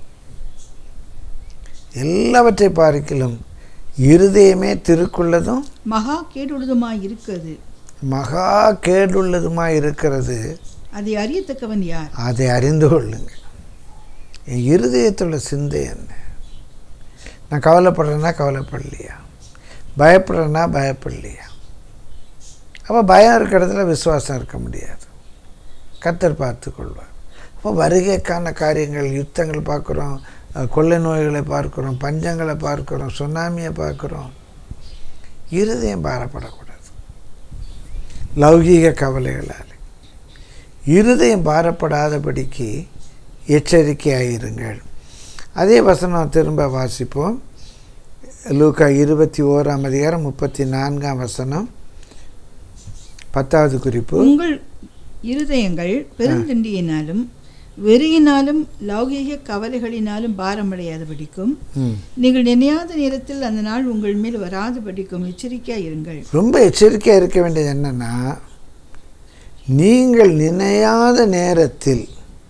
எல்லாவற்றை பார்க்கிலும் இருதயமே திருக்குள்ளதும் மகா கேடுள்ளதுமாய் இருக்கிறது மகா கேடுள்ளதுமாய் இருக்கிறது அதை அறியத்தக்கவன் யார் அதை அறிந்து கொள்ளுங்க என் இருதயத்தோட சிந்தை என்ன நான் கவலைப்படுறேன்னா கவலைப்படலையா பயப்படுறேன்னா பயப்படலையா அப்போ பயம் இருக்கிற இடத்துல விசுவாசம் இருக்க முடியாது கத்தர் பார்த்து கொள்வார் அப்போ வருகைக்கான காரியங்கள் யுத்தங்கள் பார்க்குறோம் அஹ், கொள்ளை நோய்களை பார்க்குறோம் பஞ்சங்களை பார்க்குறோம் சுனாமியை பார்க்குறோம் இருதயம் பாரப்படக்கூடாது லௌகீக கவலைகளால் இருதயம் பாரப்படாதபடிக்கு எச்சரிக்கையாயிருங்கள் அதே வசனம் திரும்ப வாசிப்போம் லூக்கா இருபத்தி ஓராம் அதிகாரம் முப்பத்தி நான்காம் வசனம் பத்தாவது குறிப்பு உங்கள் இருதயங்கள் பெருந்தண்டியினாலும் வெறியினாலும் லௌகீக கவலைகளினாலும் பாரமடையாதபடிக்கும் ம். நீங்கள் நினையாத நேரத்தில் அந்த நாள் உங்கள் மேல் வராதபடிக்கும் எச்சரிக்கையாக இருங்கள் ரொம்ப எச்சரிக்கையாக இருக்க வேண்டியது என்னன்னா நீங்கள் நினையாத நேரத்தில்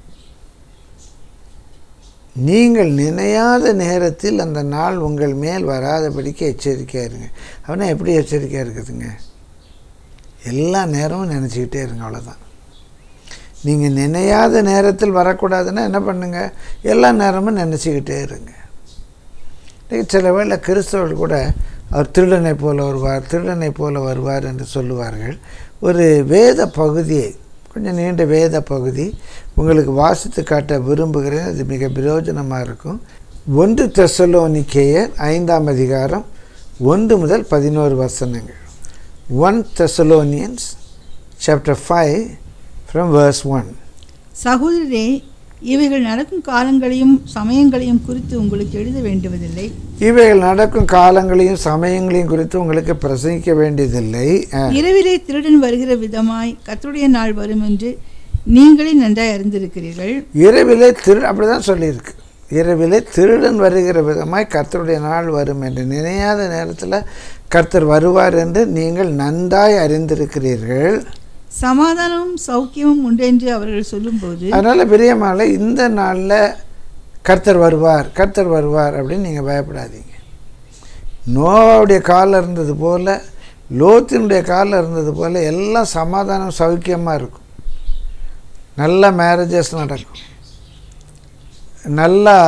நீங்கள் நினையாத நேரத்தில் அந்த நாள் உங்கள் மேல் வராதபடிக்கு எச்சரிக்கையாக இருங்க அவனா எப்படி எச்சரிக்கையாக இருக்குதுங்க எல்லா நேரமும் நினச்சிக்கிட்டே இருங்க அவ்வளோதான் நீங்கள் நினையாத நேரத்தில் வரக்கூடாதுன்னா என்ன பண்ணுங்க எல்லா நேரமும் நினச்சிக்கிட்டே இருங்க இன்னைக்கு சில வேளை கிறிஸ்தவர்கள் கூட அவர் திருடனை போல வருவார் திருடனை போல வருவார் என்று சொல்லுவார்கள் ஒரு வேத பகுதியை கொஞ்சம் நீண்ட வேத பகுதி உங்களுக்கு வாசித்து காட்ட விரும்புகிறேன் அது மிக பிரயோஜனமாக இருக்கும் ஒன்று தெசலோனிக்கேயர் ஐந்தாம் அதிகாரம் ஒன்று முதல் பதினோரு வசனங்கள் one Thessalonians chapter five from verse one சகோதரரே இவைகள் நடக்கும் காலங்களையும் சமயங்களையும் குறித்து உங்களுக்கு எழுத வேண்டுவதில்லை இவைகள் நடக்கும் காலங்களையும் சமயங்களையும் குறித்து உங்களுக்கு பிரசங்கிக்க வேண்டியதில்லை அஹ், இரவிலே திருடன் வருகிற விதமாய் கர்த்தருடைய நாள் வரும் என்று நீங்களே நன்றாய் அறிந்திருக்கிறீர்கள் இரவிலே திரு அப்படிதான் சொல்லியிருக்கு இரவிலே திருடன் வருகிற விதமாய் கர்த்தருடைய நாள் வரும் என்று நினையாத நேரத்தில் கர்த்தர் வருவார் என்று நீங்கள் நன்றாய் அறிந்திருக்கிறீர்கள் சமாதானமும் சௌக்கியமும் உண்டு என்று அவர்கள் சொல்லும்போது அதனால் பிரியமால இந்த நாளில் கர்த்தர் வருவார் கர்த்தர் வருவார் அப்படின்னு நீங்கள் பயப்படாதீங்க நோவாவுடைய காலம் இருந்தது போல் லோத்தினுடைய காலம் இருந்தது போல் எல்லாம் சமாதானம் சௌக்கியமாக இருக்கும் நல்ல மேரேஜஸ் நடக்கும் நல்லா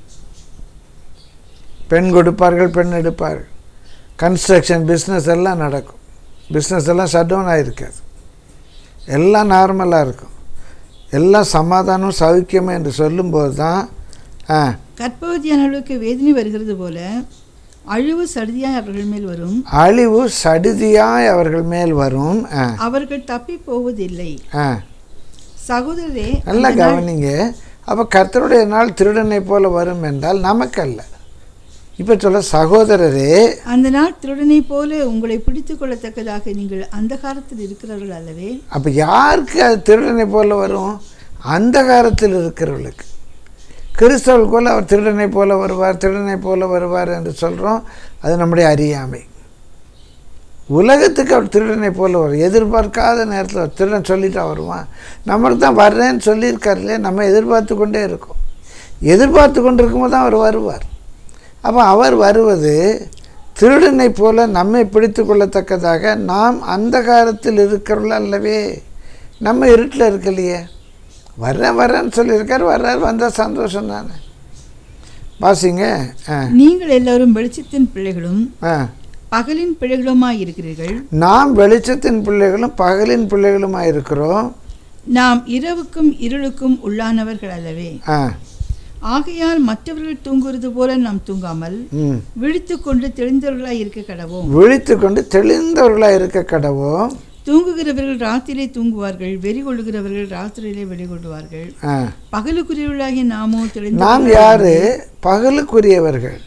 பெண் கொடுப்பார்கள் பெண் எடுப்பார்கள் கன்ஸ்ட்ரக்ஷன் பிஸ்னஸ் எல்லாம் நடக்கும் பிஸ்னஸ் எல்லாம் ஷட் டவுன் ஆகிருக்காது எல்லாம் நார்மலாக இருக்கும் எல்லாம் சமாதானம் சௌக்கியம் என்று சொல்லும்போது தான் ஆ கற்பவதியானவர்களுக்கு வேதனை வருகிறது போல அழிவு சடுதியாய் அவர்கள் மேல் வரும் அழிவு சடுதியாய் அவர்கள் மேல் வரும் ஆ அவர்கள் தப்பி போவதில்லை ஆ சகோதரரே நல்லா அந்த நாள் கவனிங்க அப்போ கர்த்தருடைய நாள் திருடனை போல வரும் என்றால் நமக்கல்ல இப்போ சொல்ல சகோதரரே அந்த நாள் திருடனை போல உங்களை பிடித்துக் கொள்ளத்தக்கதாக நீங்கள் அந்த காலத்தில் இருக்கிறவர்கள் அல்லவே அப்போ யாருக்கு அது திருடனை போல வரும் அந்த காலத்தில் இருக்கிறவர்களுக்கு கிறிஸ்தவர்கள் போல அவர் திருடனை போல வருவார் திருடனை போல வருவார் என்று சொல்கிறோம் அது நம்முடைய அறியாமை உலகத்துக்கு அவர் திருடனை போல வரும் எதிர்பார்க்காத நேரத்தில் அவர் திருடன் சொல்லிட்டா வருவான் நம்மளுக்கு தான் வர்றேன்னு சொல்லியிருக்காரு இல்லையா நம்ம எதிர்பார்த்து கொண்டே இருக்கோம் எதிர்பார்த்து கொண்டு இருக்கும்போது தான் அவர் வருவார் அப்போ அவர் வருவது திருடனை போல நம்மை பிடித்து கொள்ளத்தக்கதாக நாம் அந்த காலத்தில் இருக்கிறவர்கள் அல்லவே நம்ம இருட்டில் இருக்கலையே வர்றேன் வர்றேன்னு சொல்லியிருக்கார் வர்றார் வந்தால் சந்தோஷம் தானே வாசிங்க ஆ நீங்கள் எல்லாரும் வெளிச்சத்தின் பிள்ளைகளும் ஆ பகலின் பிள்ளைகளுமாய் இருக்கிறீர்கள் நாம் வெளிச்சத்தின் பிள்ளைகளும் பகலின் பிள்ளைகளுமாக இருக்கிறோம் நாம் இரவுக்கும் இருளுக்கும் உள்ளானவர்கள் அல்லவே ஆ ஆகையால் மற்றவர்கள் தூங்குவது போல நாம் தூங்காமல் ம் விழித்துக்கொண்டு தெளிந்தவர்களாய் இருக்க கடவோம் விழித்து கொண்டு தெளிந்தவர்களாக இருக்க கடவோம் தூங்குகிறவர்கள் ராத்திரிலே தூங்குவார்கள் வெறி கொள்ளுகிறவர்கள் ராத்திரியிலே வெறி கொள்வார்கள் ஆ பகலுக்குரியவர்களாகிய நாமோ தெளிந்த நாம் யாரு பகலுக்குரியவர்கள்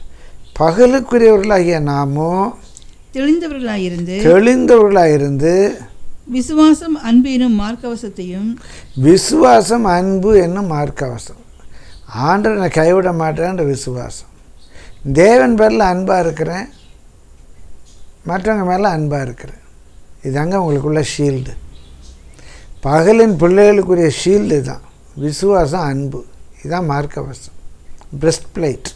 பகலுக்குரியவர்களாகிய நாமோ தெளிந்தவர்களாயிருந்து தெளிந்தவர்களாக இருந்து விசுவாசம் அன்பு எனும் மார்க்கவசத்தையும் விசுவாசம் அன்பு என்னும் மார்க்கவசம் ஆண்டவர் நான் கைவிட மாட்டேன்ற விசுவாசம் தேவன் பேரில் அன்பாக இருக்கிறேன் மற்றவங்க மேலே அன்பாக இருக்கிறேன் இதாங்க உங்களுக்குள்ள ஷீல்டு பகலின் பிள்ளைகளுக்குரிய ஷீல்டு தான் விசுவாசம் அன்பு இதுதான் மார்க்கவசம் பிரஸ்ட் பிளேட்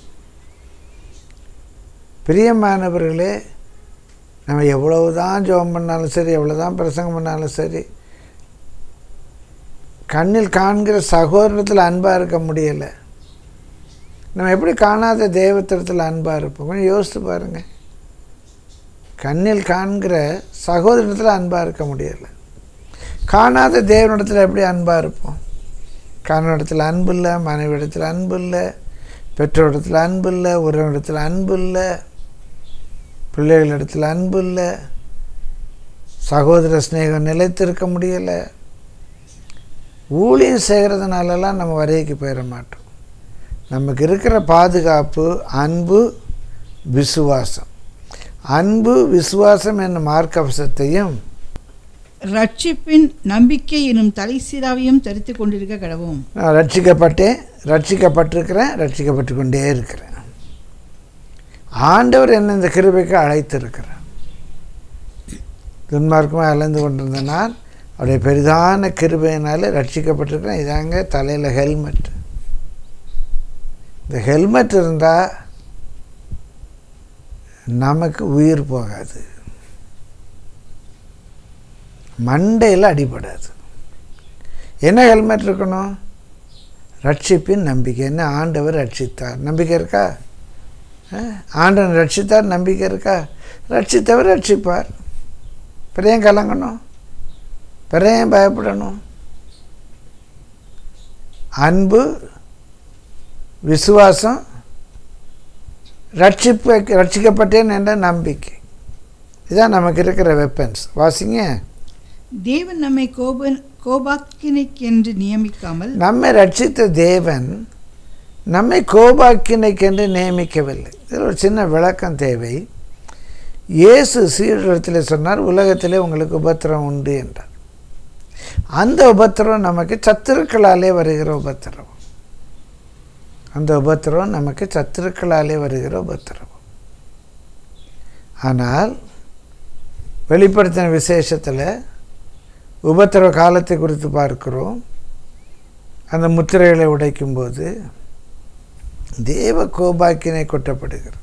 பிரியமானவர்களே நம்ம எவ்வளவு தான் ஜெபம் பண்ணாலும் சரி எவ்வளோ தான் பிரசங்கம் பண்ணாலும் சரி கண்ணில் காண்கிற சகோதரத்தில் அன்பாக இருக்க முடியலை நம்ம எப்படி காணாத தெய்வத்திடத்தில் அன்பாக இருப்போம் கொஞ்சம் யோசித்து பாருங்கள் கண்ணில் காண்கிற சகோதரத்தில் அன்பாக இருக்க முடியலை காணாத தேவனிடத்தில் எப்படி அன்பாக இருப்போம் கணவனிடத்தில் அன்பு இல்லை மனைவிடத்தில் அன்பு இல்லை பெற்றோரிடத்தில் அன்பு இல்லை உறவிடத்தில் அன்பு இல்லை பிள்ளைகளிடத்தில் அன்பு இல்லை சகோதர சிநேகம் நிலைத்திருக்க முடியலை ஊழியம் செய்கிறதுனாலலாம் நம்ம வரைக்கு போயிட மாட்டோம் நமக்கு இருக்கிற பாதுகாப்பு அன்பு விசுவாசம் அன்பு விசுவாசம் என்னும் மார்க்கவசத்தையும் ரட்சிப்பின் நம்பிக்கை எனும் தலைசீராவையும் தரித்து கொண்டிருக்க கடவும் நான் ரட்சிக்கப்பட்டேன் ரட்சிக்கப்பட்டிருக்கிறேன் ரட்சிக்கப்பட்டு கொண்டே இருக்கிறேன் ஆண்டவர் என்னை இந்த கிருபைக்கு அழைத்திருக்கிறார் துன்மார்க்கமாக அலைந்து கொண்டிருந்த நான் அவருடைய பெரிதான கிருபையினால ரட்சிக்கப்பட்டிருக்கிறேன் இதாங்க தலையில் ஹெல்மெட் இந்த ஹெல்மெட் இருந்தால் நமக்கு உயிர் போகாது மண்டையில் அடிபடாது என்ன ஹெல்மெட் இருக்கணும் ரட்சிப்பின் நம்பிக்கை என்ன ஆண்டவர் ரட்சித்தார் நம்பிக்கை இருக்கா அஹ், ஆண்டவன் ரட்சித்தார் நம்பிக்கை இருக்கா ரட்சித்தவர் ரட்சிப்பார் பிற ஏன் கலங்கணும் பிற ஏன் பயப்படணும் அன்பு விசுவாசம் ரட்சிப்பு ரட்சிக்கப்பட்டேன் என்ற நம்பிக்கை இதுதான் நமக்கு இருக்கிற வெப்பன்ஸ் வாசிங்க தேவன் நம்மை கோப கோபாக்கினைக்கென்று நியமிக்காமல் நம்மை ரட்சித்த தேவன் நம்மை கோபாக்கினைக்கென்று நியமிக்கவில்லை இதில் ஒரு சின்ன விளக்கம் தேவை இயேசு சீடத்தில் சொன்னார் உலகத்திலே உங்களுக்கு உபத்திரம் உண்டு என்றார் அந்த உபத்திரம் நமக்கு சத்துருக்களாலே வருகிற உபத்திரம் அந்த உபத்திரம் நமக்கு சத்துருக்களாலே வருகிற உபத்திரம் ஆனால் வெளிப்படுத்தின விசேஷத்தில் உபத்திரவ காலத்தை குறித்து பார்க்கிறோம் அந்த முத்திரைகளை உடைக்கும்போது தேவ கோபாக்கினை கொட்டப்படுகிறது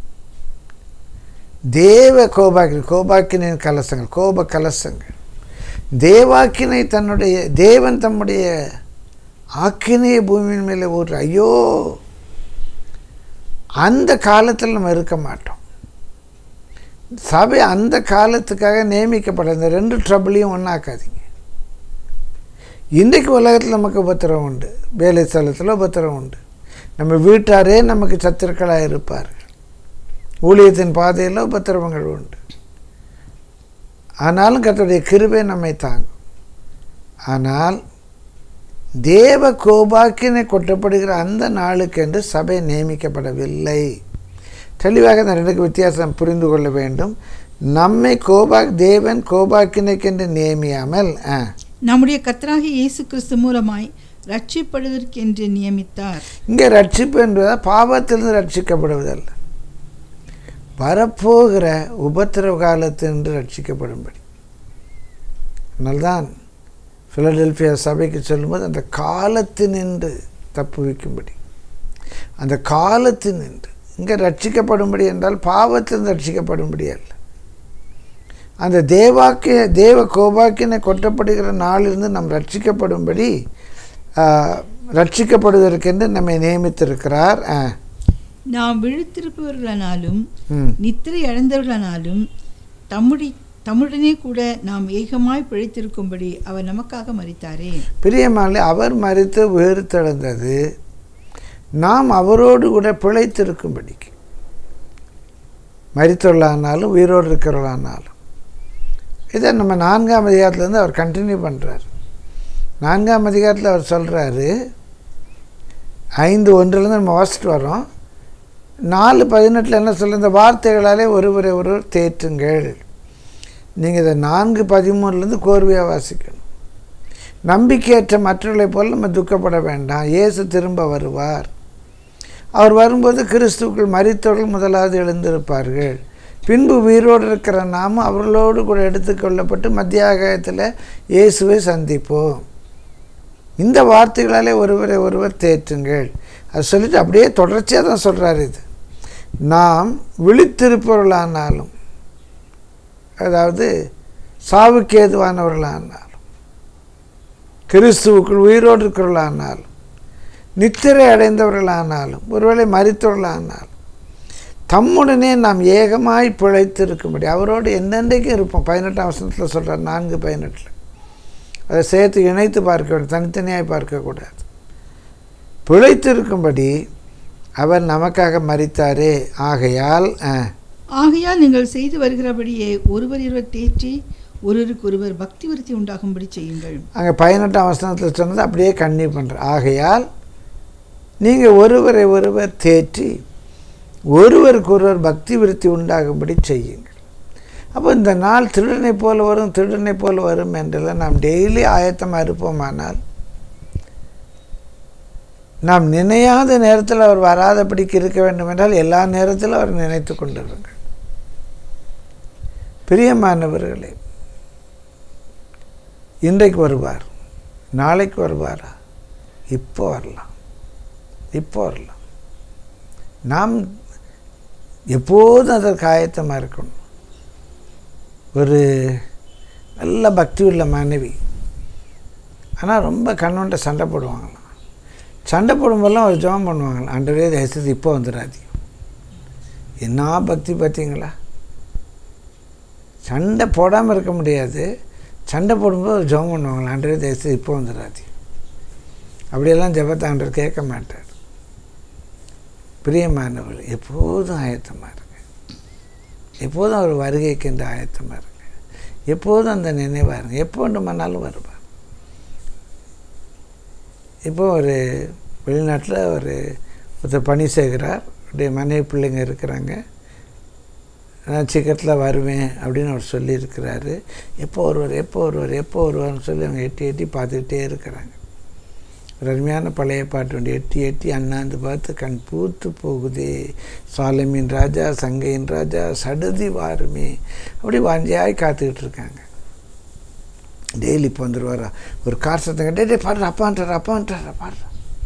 தேவ கோபாக்கினை கோபாக்கினின் கலசங்கள் கோப கலசங்கள் தேவாக்கினை தன்னுடைய தேவன் தம்முடைய ஆக்கினையை பூமியின் மேலே ஊற்று ஐயோ அந்த காலத்தில் நம்ம இருக்க மாட்டோம் சபை அந்த காலத்துக்காக நியமிக்கப்பட இந்த ரெண்டு ட்ரபிளையும் ஒன்றாக்காதீங்க இன்றைக்கு உலகத்தில் நமக்கு உபத்திரம் உண்டு வேலை ஸ்தலத்தில் உபத்திரம் உண்டு நம்ம வீட்டாரே நமக்கு சத்துருக்களாக இருப்பார்கள் ஊழியத்தின் பாதையில் உபத்திரவங்கள் உண்டு ஆனாலும் கர்த்தருடைய கிருபை நம்மை தாங்கும் ஆனால் தேவ கோபாக்கினை கொட்டப்படுகிற அந்த நாளுக்கென்று சபை நியமிக்கப்படவில்லை தெளிவாக இந்த ரெண்டுக்கு வித்தியாசம் புரிந்து கொள்ள வேண்டும் நம்மை கோபா தேவன் கோபாக்கினைக்கென்று நியமியாமல் ஆ, நம்முடைய கர்த்தராகிய இயேசு கிறிஸ்து மூலமாய் ரட்சிப்படுவதற்கென்று நியமித்தார் இங்கே ரட்சிப்பு என்பதால் பாவத்திலிருந்து ரட்சிக்கப்படுவதல்ல வரப்போகிற உபத்திரவ காலத்தின்று ரட்சிக்கப்படும்படி அதனால்தான் பிலடெல்பியா சபைக்கு சொல்லும்போது அந்த காலத்தினின்று தப்புவிக்கும்படி அந்த காலத்தினின்று இங்கே ரட்சிக்கப்படும்படி என்றால் பாவத்திலிருந்து ரட்சிக்கப்படும்படி அல்ல அந்த தேவாக்கிய தேவ கோபாக்கினை கொட்டப்படுகிற நாளிலிருந்து நாம் ரட்சிக்கப்படும்படி ஆ, ரட்சிக்கப்படுவதற்கென்று நம்மை நியமித்திருக்கிறார் ஆ, நாம் விழித்திருப்பவர்களானாலும் ம் நித்திரை அடைந்தவர்களானாலும் தம்முடைய தம்முடனே கூட நாம் ஏகமாய் பிழைத்திருக்கும்படி அவர் நமக்காக மரித்தாரே பிரியமானே அவர் மறித்து உயிர்த்தெழுந்தது நாம் அவரோடு கூட பிழைத்திருக்கும்படிக்கு மறித்துள்ளானாலும் உயிரோடு இருக்கிறவளானாலும் இதை நம்ம நான்காம் அதிகாரத்துலேருந்து அவர் கண்டினியூ பண்ணுறார் நான்காம் அதிகாரத்தில் அவர் சொல்கிறாரு ஐந்து ஒன்றுலேருந்து நம்ம வாசிட்டு வரோம் நாலு பதினெட்டில் என்ன சொல்ல இந்த வார்த்தைகளாலே ஒருவரை ஒருவர் தேற்றுங்கள் நீங்கள் இதை நான்கு பதிமூணுலேருந்து கோர்வையாக வாசிக்கணும் நம்பிக்கையற்ற மற்றவர்களைப் போல் நம்ம துக்கப்பட வேண்டாம் இயேசு திரும்ப வருவார் அவர் வரும்போது கிறிஸ்துக்கள் மரித்தவர்கள் முதலாவது எழுந்திருப்பார்கள் பின்பு உயிரோடு இருக்கிற நாம அவர்களோடு கூட எடுத்துக்கொள்ளப்பட்டு மத்தியாகத்தில் இயேசுவை சந்திப்போம் இந்த வார்த்தைகளாலே ஒருவரை ஒருவர் தேற்றுங்கள் அது சொல்லிட்டு அப்படியே தொடர்ச்சியாக தான் சொல்கிறார் இது நாம் விழித்திருப்பவர்களானாலும் அதாவது சாவுக்கு ஏதுவானவர்களானாலும் கிறிஸ்துவுக்குள் உயிரோடு இருக்கிறவர்களானாலும் நித்திரை அடைந்தவர்களானாலும் ஒருவேளை மறித்தவர்களானாலும் தம்முடனே நாம் ஏகமாய் பிழைத்திருக்கும்படி அவரோடு என்னென்றைக்கும் இருப்போம் பதினெட்டாம் வசனத்தில் சொல்கிறார் நான்கு பதினெட்டில் அதை சேர்த்து இணைத்து பார்க்க வேண்டும் தனித்தனியாய் பார்க்கக்கூடாது பிழைத்திருக்கும்படி அவர் நமக்காக மறித்தாரே ஆகையால் அஹ், ஆகையால் நீங்கள் செய்து வருகிறபடியே ஒருவர் இருவர் தேற்றி ஒருவருக்கொருவர் பக்தி விருத்தி உண்டாகும்படி செய்யுங்கள் அங்கே பதினெட்டாம் வசனத்தில் சொன்னது அப்படியே கண்ணி பண்ணுற ஆகையால் நீங்கள் ஒருவரை ஒருவர் தேற்றி ஒருவருக்கு ஒருவர் பக்தி விருத்தி உண்டாகும்படி செய்யுங்கள் அப்போ இந்த நாள் திருடனை போல வரும் திருடனை போல வரும் என்றெல்லாம் நாம் டெய்லி ஆயத்தமாக இருப்போமானால் நாம் நினையாத நேரத்தில் அவர் வராதபடிக்கு இருக்க வேண்டும் என்றால் எல்லா நேரத்திலும் அவர் நினைத்து கொண்டிருங்கள் பிரியமானவர்களே இன்றைக்கு வருவார் நாளைக்கு வருவாரா இப்போ வரலாம் இப்போ வரலாம் நாம் எப்போதும் அதற்கு ஆயத்தமாக இருக்கணும் ஒரு நல்ல பக்தி உள்ள மனைவி ஆனால் ரொம்ப கண்ணோண்ட சண்டை போடுவாங்களாம் சண்டை போடும்போதெல்லாம் ஒரு ஜெபம் பண்ணுவாங்களாம் ஆண்டவரே தயவுசெய்து இப்போ வந்துடாதீங்க என்ன பக்தி பார்த்தீங்களா சண்டை போடாமல் இருக்க முடியாது சண்டை போடும்போது ஒரு ஜெபம் பண்ணுவாங்களா ஆண்டவரே தயவுசெய்து இப்போ வந்துடாதீங்க அப்படியெல்லாம் ஜெபத்தை ஆண்டவர் கேட்க மாட்டார் பிரியமானவர்கள் எப்போதும் ஆயத்தமாக இருங்க எப்போதும் அவர் வருகைக்கென்று ஆயத்தமாக இருங்க எப்போதும் அந்த நினைவாக இருங்க எப்போ வேண்டுமானாலும் வருவார் இப்போ ஒரு வெளிநாட்டில் ஒரு ஒருத்தர் பணி செய்கிறார் அப்படியே மனைவி பிள்ளைங்க இருக்கிறாங்க நான் சீக்கிரத்தில் வருவேன் அப்படின்னு அவர் சொல்லியிருக்கிறாரு எப்போ வருவார் எப்போ வருவார் எப்போ வருவார்னு சொல்லி அவங்க எட்டி எட்டி பார்த்துக்கிட்டே இருக்கிறாங்க ஒரு அருமையான பழைய பாட்டு உண்டு எட்டி எட்டி அண்ணாந்து பார்த்து கண் பூத்து போகுதே சாலமின் ராஜா சங்கையின் ராஜா சடுதி வாருமே அப்படி வாஞ்சியாய் காத்துக்கிட்டு இருக்காங்க டெய்லி இப்போ வந்துடுவாரா ஒரு கார் சத்தங்க டே டே பாடுற அப்பான்றார் அப்பான்றார் பாடுறா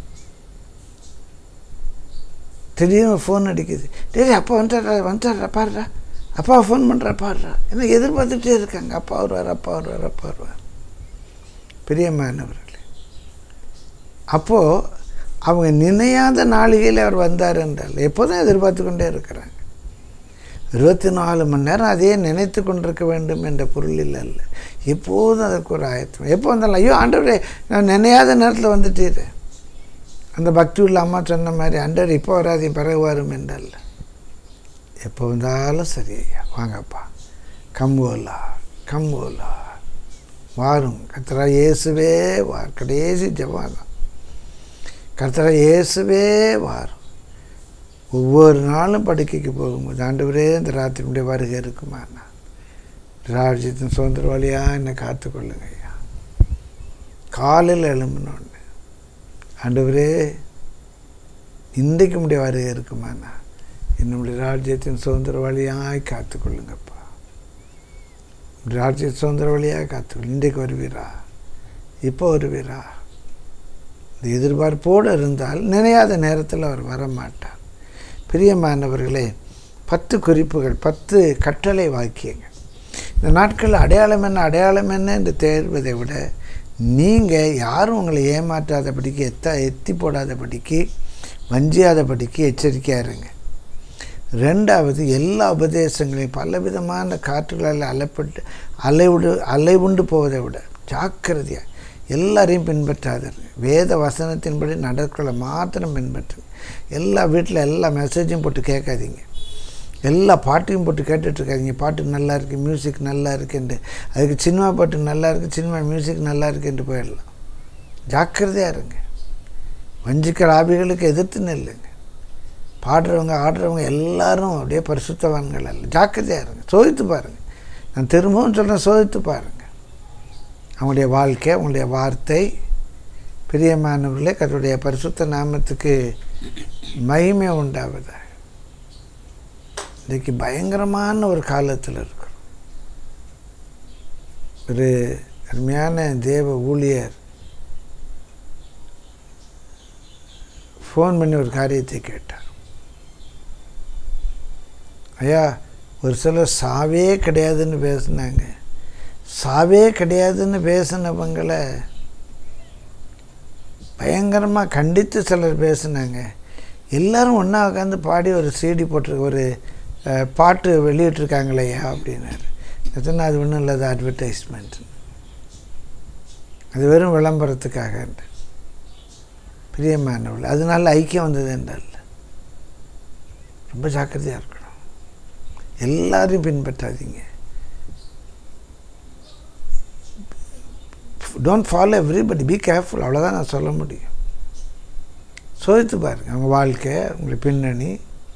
திடீர்னு ஃபோன் அடிக்குது டே டே அப்பா வந்துட்டாரா வந்துட்டாரா பாடுறா அப்பா ஃபோன் பண்ணுறா பாடுறா என்ன எதிர்பார்த்துட்டே இருக்காங்க அப்பா வருவார் அப்பா வருவார் அப்பா வருவார் பிரியமானவர்களே அப்போது அவங்க நினையாத நாளிகையில் அவர் வந்தார் என்றால் எப்போதும் எதிர்பார்த்து கொண்டே இருக்கிறாங்க இருபத்தி நாலு மணி நேரம் அதையே நினைத்து கொண்டிருக்க வேண்டும் என்ற பொருளில் அல்ல எப்போதும் அதற்கு ஒரு ஆயத்தம் எப்போ வந்தாலும் ஐயோ ஆண்டவரே நான் நினையாத நேரத்தில் வந்துட்டீரு அந்த பக்தி உள்ள அம்மா சொன்ன மாதிரி ஆண்டவர் இப்போ வராது பிறகு வரும் என்றல்ல எப்போ வந்தாலும் சரி ஐயா வாங்கப்பா கம்போலா கம்போலா வாரும் கத்தரா இயேசுவே வார் கடைசி ஜபாதான் கர்த்தரா இயேசுவே வாரும் ஒவ்வொரு நாளும் படுக்கைக்கு போகும்போது ஆண்டவரே இந்த ராத்திரியுடைய வருகை இருக்குமா ராஜ்யத்தின் சுதந்திர வழியாக என்னை காத்துக்கொள்ளுங்க ஐயா காலையில் எழும்பினோன்னு ஆண்டவரே இன்றைக்கு முடிய வருகை இருக்குமாண்ணா என்னுடைய ராஜ்யத்தின் சுதந்திர வழியாய் காத்துக்கொள்ளுங்கப்பா ராஜ்ய சுதந்திர வழியாக காத்துக்கொள்ளு இன்றைக்கு வருவீரா இப்போ வருவீரா இந்த எதிர்பார்ப்போடு இருந்தால் நினையாத நேரத்தில் அவர் வரமாட்டார் பிரியமானவர்களே பத்து குறிப்புகள் பத்து கட்டளை வாக்கியங்கள் இந்த நாட்களில் அடையாளம் என்ன அடையாளம் என்ன என்று தேர்வதை விட நீங்கள் யாரும் உங்களை ஏமாற்றாதபடிக்கு எத்த எத்தி போடாதபடிக்கு வஞ்சியாதபடிக்கு எச்சரிக்கையாக இருங்க ரெண்டாவது எல்லா உபதேசங்களையும் பலவிதமான காற்றுகளால் அலைப்பட்டு அலைவிடு அலைவுண்டு போவதை விட ஜாக்கிரதையாக எல்லாரையும் பின்பற்றாதீங்க வேத வசனத்தின்படி நடக்களை மாத்திரம் பின்பற்றுங்க எல்லா வீட்டில் எல்லா மெசேஜும் போட்டு கேட்காதீங்க எல்லா பாட்டையும் போட்டு கேட்டுட்ருக்காதீங்க பாட்டு நல்லா இருக்குது மியூசிக் நல்லா இருக்குன்ட்டு அதுக்கு சினிமா பாட்டு நல்லா இருக்குது சினிமா மியூசிக் நல்லா இருக்குன்ட்டு போயிடலாம் ஜாக்கிரதையாக இருங்க வஞ்சிக்கிற ஆபிகளுக்கு எதிர்த்து நில்லுங்க பாடுறவங்க ஆடுறவங்க எல்லாரும் அப்படியே பரிசுத்தவான்கள் அல்ல ஜாக்கிரதையாக இருங்க சோதித்து பாருங்கள் நான் திரும்பவும் சொல்கிறேன் சோதித்து பாருங்கள் அவங்களுடைய வாழ்க்கை அவங்களுடைய வார்த்தை பிரியமானவர்களே கருடைய பரிசுத்த நாமத்துக்கு மகிமை உண்டாவதாக இன்றைக்கு பயங்கரமான ஒரு காலத்தில் இருக்கிறோம் ஒரு அருமையான தேவ ஊழியர் ஃபோன் பண்ணி ஒரு காரியத்தை கேட்டார் ஐயா ஒரு சிலர் சாவே கிடையாதுன்னு பேசுனாங்க சாவே கிடையாதுன்னு பேசினவங்களை பயங்கரமாக கண்டித்து சிலர் பேசுனாங்க எல்லாரும் ஒன்றா உட்காந்து பாடி ஒரு சீடி போட்டிருக்க ஒரு அஹ், பாட்டு வெளியிட்ருக்காங்களேயா அப்படின்னாரு நான் சொன்னேன் அது ஒன்றும் இல்லை அது அட்வர்டைஸ்மெண்ட் அது வெறும் விளம்பரத்துக்காக பிரியமானவள் அதனால ஐக்கியம் வந்தது என்றால் ரொம்ப ஜாக்கிரதையாக இருக்கணும் எல்லாரையும் பின்பற்றாதீங்க don't follow everybody be careful அவ்வளோதான் நான் சொல்ல முடியும் சோதித்து பாருங்கள் அவங்க வாழ்க்கை உங்களுடைய பின்னணி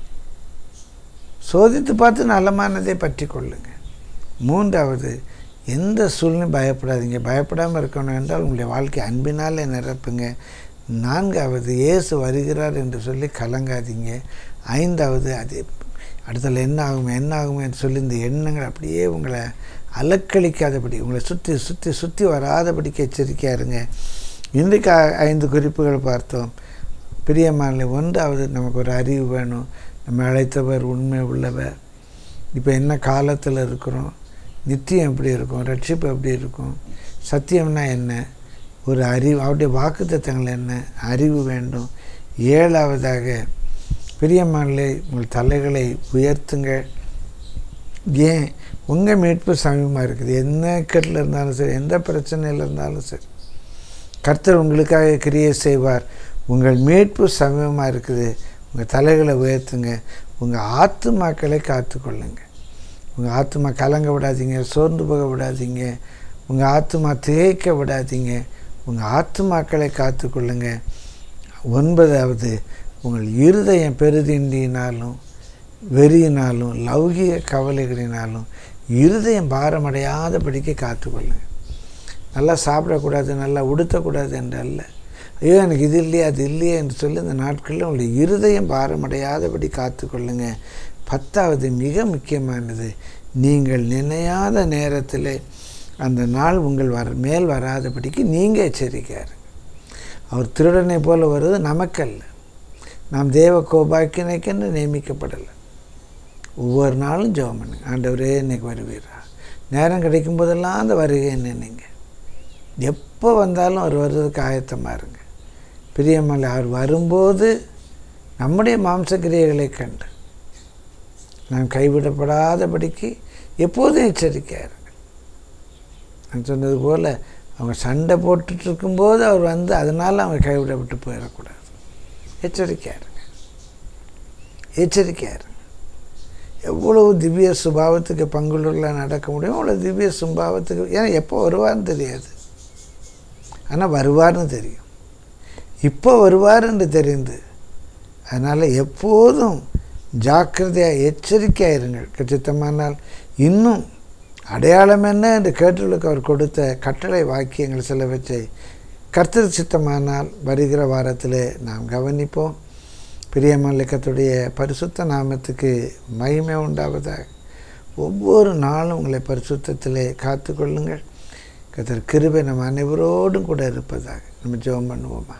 சோதித்து பார்த்து நலமானதை பற்றி கொள்ளுங்க மூன்றாவது எந்த சூழ்நிலையும் பயப்படாதீங்க பயப்படாமல் இருக்கணும் என்றால் உங்களுடைய வாழ்க்கை அன்பினாலே நிரப்புங்க நான்காவது இயேசு வருகிறார் என்று சொல்லி கலங்காதீங்க ஐந்தாவது அது அடுத்தல என்ன ஆகும் என்ன ஆகும் என்று சொல்லி இந்த எண்ணங்கள் அப்படியே உங்களை அலக்களிக்காதபடி உங்களை சுற்றி சுற்றி சுற்றி வராதபடிக்கு எச்சரிக்கையாக இருங்க இன்றைக்கு ஐ- ஐந்து குறிப்புகள் பார்த்தோம் பிரியமான ஒன்றாவது நமக்கு ஒரு அறிவு வேணும் நம்ம அழைத்தவர் உண்மை உள்ளவர் இப்போ என்ன காலத்தில் இருக்கிறோம் நித்தியம் எப்படி இருக்கும் ரட்சிப்பு எப்படி இருக்கும் சத்தியம்னா என்ன ஒரு அறிவு அவருடைய வாக்குத்தத்தங்கள் என்ன அறிவு வேண்டும் ஏழாவதாக பிரியமானே உங்கள் தலைகளை உயர்த்துங்கள் ஏன் உங்கள் மீட்பு சமீபமாக இருக்குது என்ன இக்கட்டில் இருந்தாலும் சரி எந்த பிரச்சனையில் இருந்தாலும் சரி கர்த்தர் உங்களுக்காக கிரியை செய்வார் உங்கள் மீட்பு சமீபமாக இருக்குது உங்கள் தலைகளை உயர்த்துங்க உங்கள் ஆத்துமாக்களை காத்துக்கொள்ளுங்க உங்கள் ஆத்துமா கலங்க விடாதீங்க சோர்ந்து போக விடாதீங்க உங்கள் ஆத்துமா திகைக்க விடாதீங்க உங்கள் ஆத்துமாக்களை காத்துக்கொள்ளுங்க ஒன்பதாவது உங்கள் இருதயம் பெருதிண்டினாலும் வெறியினாலும் லௌகிக கவலைகளினாலும் இருதயம் பாரமடையாதபடிக்கு காத்துக்கொள்ளுங்க நல்லா சாப்பிடக்கூடாது நல்லா உடுத்தக்கூடாது என்று அல்ல ஐயோ எனக்கு இது இல்லையே அது இல்லையே என்று சொல்லி இந்த நாட்களில் உங்களுடைய இருதயம் பாரமடையாதபடி காத்துக்கொள்ளுங்க பத்தாவது மிக முக்கியமானது நீங்கள் நினையாத நேரத்தில் அந்த நாள் உங்கள் வர மேல் வராதபடிக்கு நீங்கள் எச்சரிக்கையாரு அவர் திருடனை போல வருவது நமக்கல்ல நாம் தேவ கோபாக்கினைக்கென்று நியமிக்கப்படலை ஒவ்வொரு நாளும் ஜெபம் பண்ணுங்க ஆண்டவரே இன்னைக்கு வருவீரா நேரம் கிடைக்கும் போதெல்லாம் அந்த வருகை நினைங்க எப்போ வந்தாலும் அவர் வர்றதுக்கு ஆயத்தமாக இருங்க பிரியமல்ல அவர் வரும்போது நம்முடைய மாம்சக்கிரியைகளை கண்டு நாம் கைவிடப்படாதபடிக்கு எப்போதும் எச்சரிக்கையாக இருங்க நான் சொன்னது போல் அவங்க சண்டை போட்டுட்டு இருக்கும்போது அவர் வந்து அதனால் அவங்க கைவிடப்பட்டு போயிடக்கூடாது எச்சரிக்கையாக இருங்க எச்சரிக்கையாக இருங்க எவ்வளவு திவ்ய சுபாவத்துக்கு பங்குள்ளவர்களாக நடக்க முடியும் அவ்வளோ திவ்ய சுபாவத்துக்கு ஏன்னா எப்போ வருவார்னு தெரியாது ஆனால் வருவார்னு தெரியும் இப்போ வருவார் என்று தெரிந்து அதனால் எப்போதும் ஜாக்கிரதையாக எச்சரிக்கையாக இருங்கள் சித்தமானால் இன்னும் அடையாளம் என்ன என்று கேட்டலுக்கு அவர் கொடுத்த கட்டளை வாக்கியங்கள் சிலவற்றை கர்த்தர் சித்தமானால் வருகிற வாரத்தில் நாம் கவனிப்போம் பிரியமல்லிக்கத்துடைய பரிசுத்த நாமத்துக்கு மகிமை உண்டாவதாக ஒவ்வொரு நாளும் உங்களை பரிசுத்தத்திலே காத்துக்கொள்ளுங்கள் கத்தர் கிருபை நம்ம அனைவரோடும் கூட இருப்பதாக நம்ம ஜெபம் பண்ணுவோமா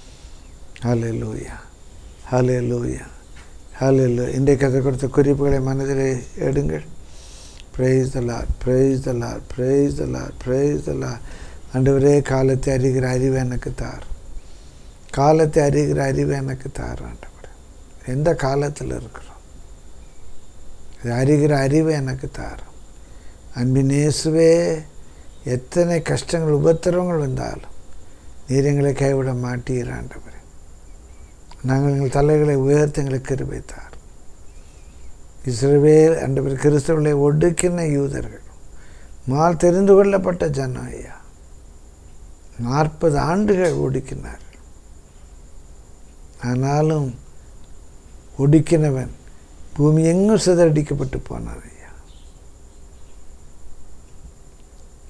ஹலே லூயா ஹலே லூயா ஹலே லூ இன்றைக்கு கதை கொடுத்த குறிப்புகளை மனதில் எடுங்கள் praise the Lord praise the Lord praise the Lord praise the Lord ஆண்டவரே காலத்தை அறிகிற அறிவு எனக்கு தார் காலத்தை அறிகிற அறிவு எனக்கு தார் ஆண்டவர் எந்த காலத்தில் இருக்கிறோம் இது அறிகிற அறிவு எனக்கு தார் அன்பின் இயேசுவே எத்தனை கஷ்டங்கள் உபத்திரவங்கள் வந்தாலும் நீர் எங்களை கைவிட மாட்டீர் ஆண்டவர் நாங்கள் எங்கள் தலைகளை உயர்த்தி எங்களுக்கு கிருபைத்தார் இஸ்ரவேல் ஆண்டவர் கிறிஸ்தவர்களை ஒடுக்கின யூதர்கள் மால் தெரிந்து கொள்ளப்பட்ட ஜனம் ஐயா நாற்பது ஆண்டுகள் ஒடுக்கினார் ஆனாலும் ஒடுக்கினவன் பூமி எங்கும் சிதறடிக்கப்பட்டு போனார் ஐயா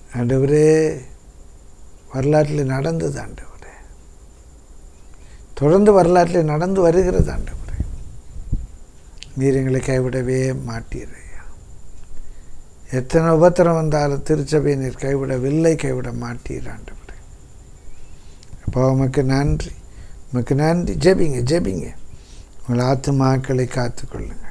ஆண்டவரே வரலாற்றில் நடந்தது ஆண்டவரே தொடர்ந்து வரலாற்றில் நடந்து வருகிறது ஆண்டவரே நீர் எங்களை கைவிடவே மாட்டீரையா எத்தனை உபத்திரம் வந்தாலும் திருச்சபையை நீர் கைவிடவில்லை கைவிட மாட்டீர் ஆண்டவரே அப்போ உமக்கு நன்றி உமக்கு நன்றி ஜெபிங்க ஜெபிங்க உங்கள் ஆத்துமாக்களை காத்துக்கொள்ளுங்க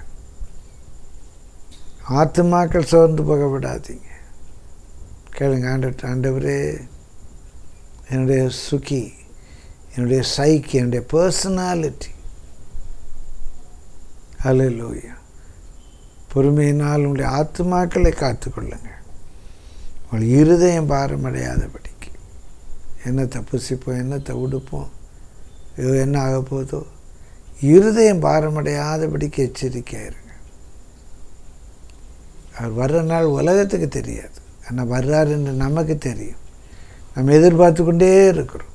ஆத்துமாக்கள் சோர்ந்து போக விடாதீங்க கேளுங்க ஆண்டு ஆண்டவரே என்னுடைய சுகி என்னுடைய சைக்கி என்னுடைய பர்சனாலிட்டி அலலூயா பொறுமையினால் உங்களுடைய ஆத்துமாக்களை காத்துக்கொள்ளுங்க உங்கள் இருதயம் பாரமடையாதபடிக்கு என்னத்தை புசிப்போம் என்னத்தை உடுப்போம் இது என்ன ஆக போதோ இருதயம் பாரமடையாதபடிக்கு எச்சரிக்கையாக இருங்க அவர் வர்ற நாள் உலகத்துக்கு தெரியாது ஆனால் வர்றார் என்று நமக்கு தெரியும் நம்ம எதிர்பார்த்து கொண்டே இருக்கிறோம்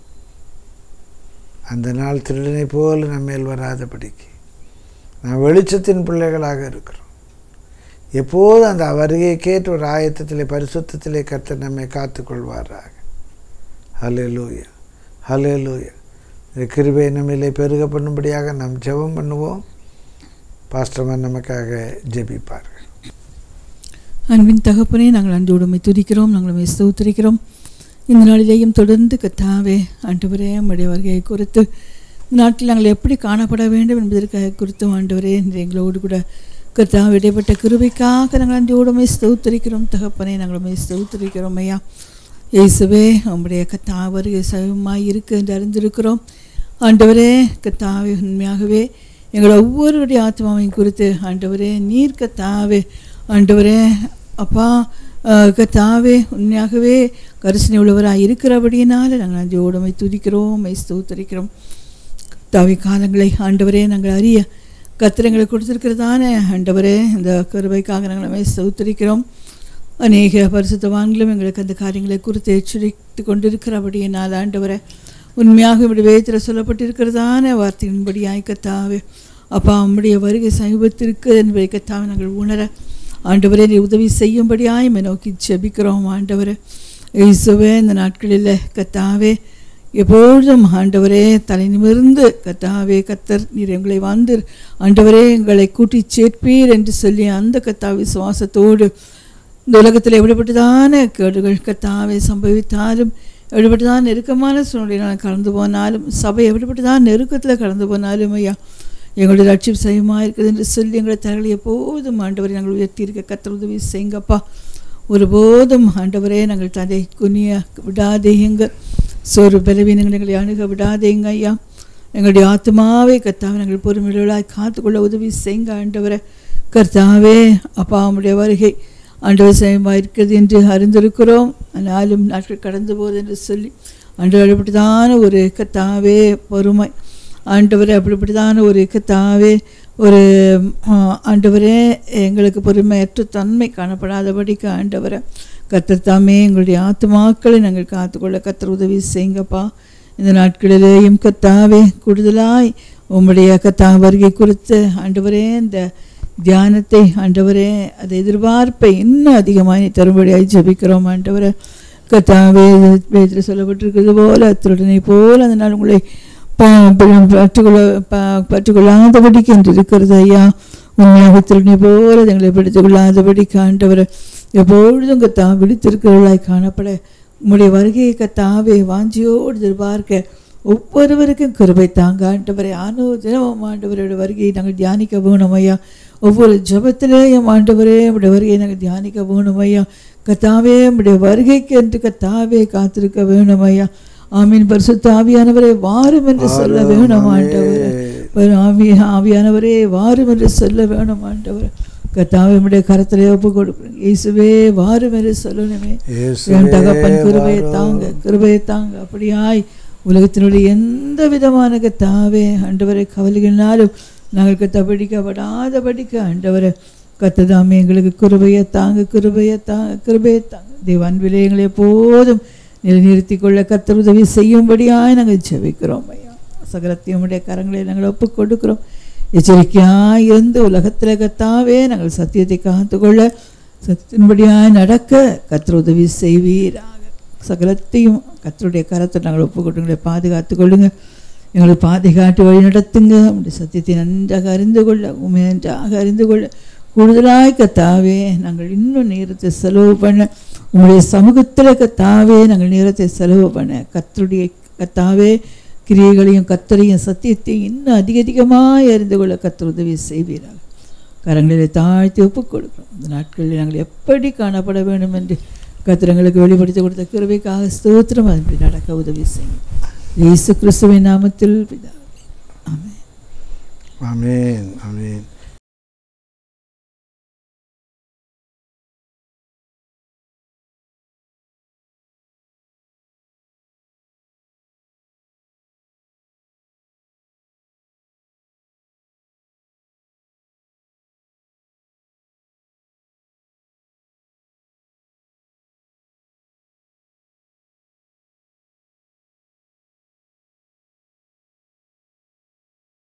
அந்த நாள் திருடனை போல நம்ம மேல் வராதபடிக்கு நாம் வெளிச்சத்தின் பிள்ளைகளாக இருக்கிறோம் எப்போதும் அந்த வருகையை கேட்டு ஒரு ஆயத்தத்திலே பரிசுத்தத்திலே கர்த்தர் நம்மை காத்துக்கொள்வாராக ஹலே லூயா ஹலே லூயா இந்த கிருபை நம்மிலே பெருக பண்ணும்படியாக நாம் ஜெபம் பண்ணுவோம் பாஸ்டர்மார் நமக்காக ஜெபிப்பார்கள் அன்பின் தகப்பனே நாங்கள் அன்போடு உம்மை துதிக்கிறோம் நாங்கள் உம்மை ஸ்தோத்திரிக்கிறோம் இந்த நாளிலேயும் தொடர்ந்து கத்தாவே ஆண்டவரே உம்முடைய வருகையை குறித்து இந்த நாட்டில் நாங்கள் எப்படி காணப்பட வேண்டும் என்பதற்காக குறித்தும் ஆண்டவரே இன்று எங்களோடு கூட கர்த்தாவே இடைப்பட்ட கிருபைக்காக நாங்கள் அன்போடு உம்மை ஸ்தோத்திரிக்கிறோம் தகப்பனே நாங்கள் உம்மை ஸ்தோத்திரிக்கிறோம் ஐயா இயேசுவே உம்முடைய கத்தா வருகை சமமாய் இருக்கு என்று அறிந்திருக்கிறோம் ஆண்டவரே கத்தாவே உண்மையாகவே எங்கள் ஒவ்வொருடைய ஆத்மாவையும் குறித்து ஆண்டவரே நீர் கத்தாவே ஆண்டவரே அப்பா அஹ், கர்த்தாவே உண்மையாகவே கரிசனை உள்ளவராக இருக்கிறபடியினால நாங்கள் அஞ்சோடுமை துதிக்கிறோம் மை ஸ்தோத்தரிக்கிறோம் தாவி காலங்களை ஆண்டவரே நாங்கள் அறிய கத்திரங்களை கொடுத்திருக்கிறதான ஆண்டவரே இந்த கருவைக்காக நாங்கள் மை ஸ்தோத்தரிக்கிறோம் அநேக பரிசுத்தவான்களும் எங்களுக்கு அந்த காரியங்களை குறித்து எச்சரித்து கொண்டிருக்கிறபடியினால் ஆண்டவரை உண்மையாக இப்படி வேதத்தில் சொல்லப்பட்டிருக்கிறதான வார்த்தையின்படியாய் கத்தாவே அப்பா உம்முடைய வருகை சமீபத்திற்கு என்பதை கத்தாவை நாங்கள் உணர ஆண்டவரே நீ உதவி செய்யும்படியாய் எம்மை நோக்கி ஜெபிக்கிறோம் ஆண்டவரே இயேசுவே இந்த நாட்களில் கத்தாவே எப்பொழுதும் ஆண்டவரே தலை நிமிர்ந்து கத்தாவே கத்தர் நீர் எங்களை வந்து ஆண்டவரே எங்களை கூட்டி சேர்ப்பீர் என்று சொல்லி அந்த கத்தா விசுவாசத்தோடு இந்த உலகத்தில் எப்படிப்பட்டதான கேடுகள் கத்தாவை சம்பவித்தாலும் எப்படிப்பட்டதான் நெருக்கமான சூழ்நிலையில் கலந்து போனாலும் சபை எப்படிப்பட்டதான் நெருக்கத்தில் கடந்து போனாலும் ஐயா எங்களுடைய லட்சியம் செய்யமாக இருக்குது என்று சொல்லி எங்களை தரங்களை எப்போதும் ஆண்டவரை நாங்கள் உயர்த்தியிருக்க கத்தர் உதவி செய்யுங்கப்பா ஒருபோதும் ஆண்டவரே நாங்கள் தந்தை குனிய விடாதேங்க சோறு பலவீனங்களை எங்களை அணுக விடாதேங்க ஐயா எங்களுடைய ஆத்மாவை கர்த்தாவை நாங்கள் பொறுமையுள்ளாய் காத்துக்கொள்ள உதவி செய்யுங்க ஆண்டவரை கர்த்தாவே அப்பா உம்முடைய வருகை ஆண்டவர் செய்யமாக இருக்கிறது என்று அறிந்திருக்கிறோம் ஆனாலும் நாட்கள் கடந்து போகுது என்று சொல்லி ஆண்டவர் அப்படித்தான ஒரு கத்தாவே பொறுமை ஆண்டவரே அப்படிப்பட்டதான ஒரு கத்தாவே ஒரு ஆ, ஆண்டவரே எங்களுக்கு பொறுமையற்ற தன்மை காணப்படாதபடிக்கு ஆண்டவரை கத்தர் தாமே எங்களுடைய ஆத்மாக்களை நாங்கள் காத்துக்கொள்ள கத்தர் உதவி செய்யுங்கப்பா இந்த நாட்களிலேயும் கத்தாவே கூடுதலாய் உம்முடைய கத்தா வருகை குறித்து ஆண்டவரே இந்த தியானத்தை ஆண்டவரே அதை எதிர்பார்ப்பை இன்னும் அதிகமாக தரும்படியாய் ஜெபிக்கிறோம் ஆண்டவரே கத்தாவே வேதத்தில் சொல்லப்பட்டிருக்கிறது போல திருடனை போல அந்த நாள் உங்களை ப- ப- பற்றுக்கொள்ள ப- பற்றுக்கொள்ளாதபடிக்கு என்று இருக்கிறது ஐயா உண்மையாக திருடனை போல எங்களை பிடித்துக் கொள்ளாதபடிக்கு ஆண்டவரை எப்பொழுதும் கத்தா விழித்திருக்கிறவர்களாய் காணப்பட உம்முடைய வருகையை கத்தாவே வாஞ்சியோடு எதிர்பார்க்க ஒவ்வொருவருக்கும் கிருபை தாங்க ஆண்டவரை ஆனோ தினமும் ஆண்டவரோட வருகையை நாங்கள் தியானிக்க வேணும் ஐயா ஒவ்வொரு ஜபத்திலேயும் ஆண்டவரே உடைய வருகையை நாங்கள் தியானிக்க வேணும் ஐயா கத்தாவே உடைய வருகைக்கு என்று கத்தாவே காத்திருக்க வேணும் ஐயா ஆமீன் பரிசுத்த ஆவியானவரே வாரும் என்று சொல்ல வேணும் ஆண்டவரே வரும் ஆவி ஆவியானவரே வாரும் என்று சொல்ல வேணும் ஆண்டவரே கத்தாவே உடைய கரத்திலே ஒப்பு கொடுக்குறேன் இயேசுவே வாரும் என்று சொல்லணுமே என் தகப்பன் கிருபையை தாங்க கிருபையை தாங்க அப்படியாய் உலகத்தினுடைய எந்த விதமான கத்தாவே ஆண்டவரை கவலைகளினாலும் நாங்கள் கத்த பிடிக்கப்படாதபடிக்கு ஆண்டவரை கத்ததாமே எங்களுக்கு கிருபையை தாங்க கிருபையை தாங்க கிருபையை தாங்க தேவன் விலையங்களை எப்போதும் நிலைநிறுத்தி கொள்ள கத்தர் உதவி செய்யும்படியாய் நாங்கள் ஜெபிக்கிறோம் ஐயா சகலத்தையும் உடைய கரங்களை நாங்கள் ஒப்புக் கொடுக்கிறோம் எச்சரிக்கையாக இருந்து உலகத்தில் கத்தாவே நாங்கள் சத்தியத்தை காத்துக்கொள்ள சத்தின்படியாய் நடக்க கர்த்தர் உதவி செய்வீராக சகலத்தையும் கர்த்தருடைய கரத்தை நாங்கள் ஒப்புக்கொண்டு பாதுகாத்து கொள்ளுங்க எங்களை பாதுகாட்டு வழி நடத்துங்க உங்களுடைய சத்தியத்தை நன்றாக அறிந்து கொள்ள உண்மை நன்றாக அறிந்து கொள்ள கூடுதலாய் கத்தாவே நாங்கள் இன்னும் நேரத்தை செலவு பண்ண உங்களுடைய சமூகத்தில் கத்தாவே நாங்கள் நேரத்தை செலவு பண்ண கத்தருடைய கத்தாவே கிரியைகளையும் கத்தரையும் சத்தியத்தையும் இன்னும் அதிக அதிகமாக அறிந்து கொள்ள கத்தர் உதவி செய்வீராக கரங்களிலே தாழ்த்தி ஒப்புக் கொடுக்கிறோம் இந்த நாட்களில் நாங்கள் எப்படி காணப்பட வேண்டும் என்று கத்திரங்களுக்கு வெளிப்படுத்தி கொடுத்த கிருபைக்காக ஸ்தோத்திரம் அதன்படி நடக்க உதவி செய்யும் இயேசு கிறிஸ்துவின் நாமத்தில் பிதாவே ஆமென் ஆமென் ஆமென்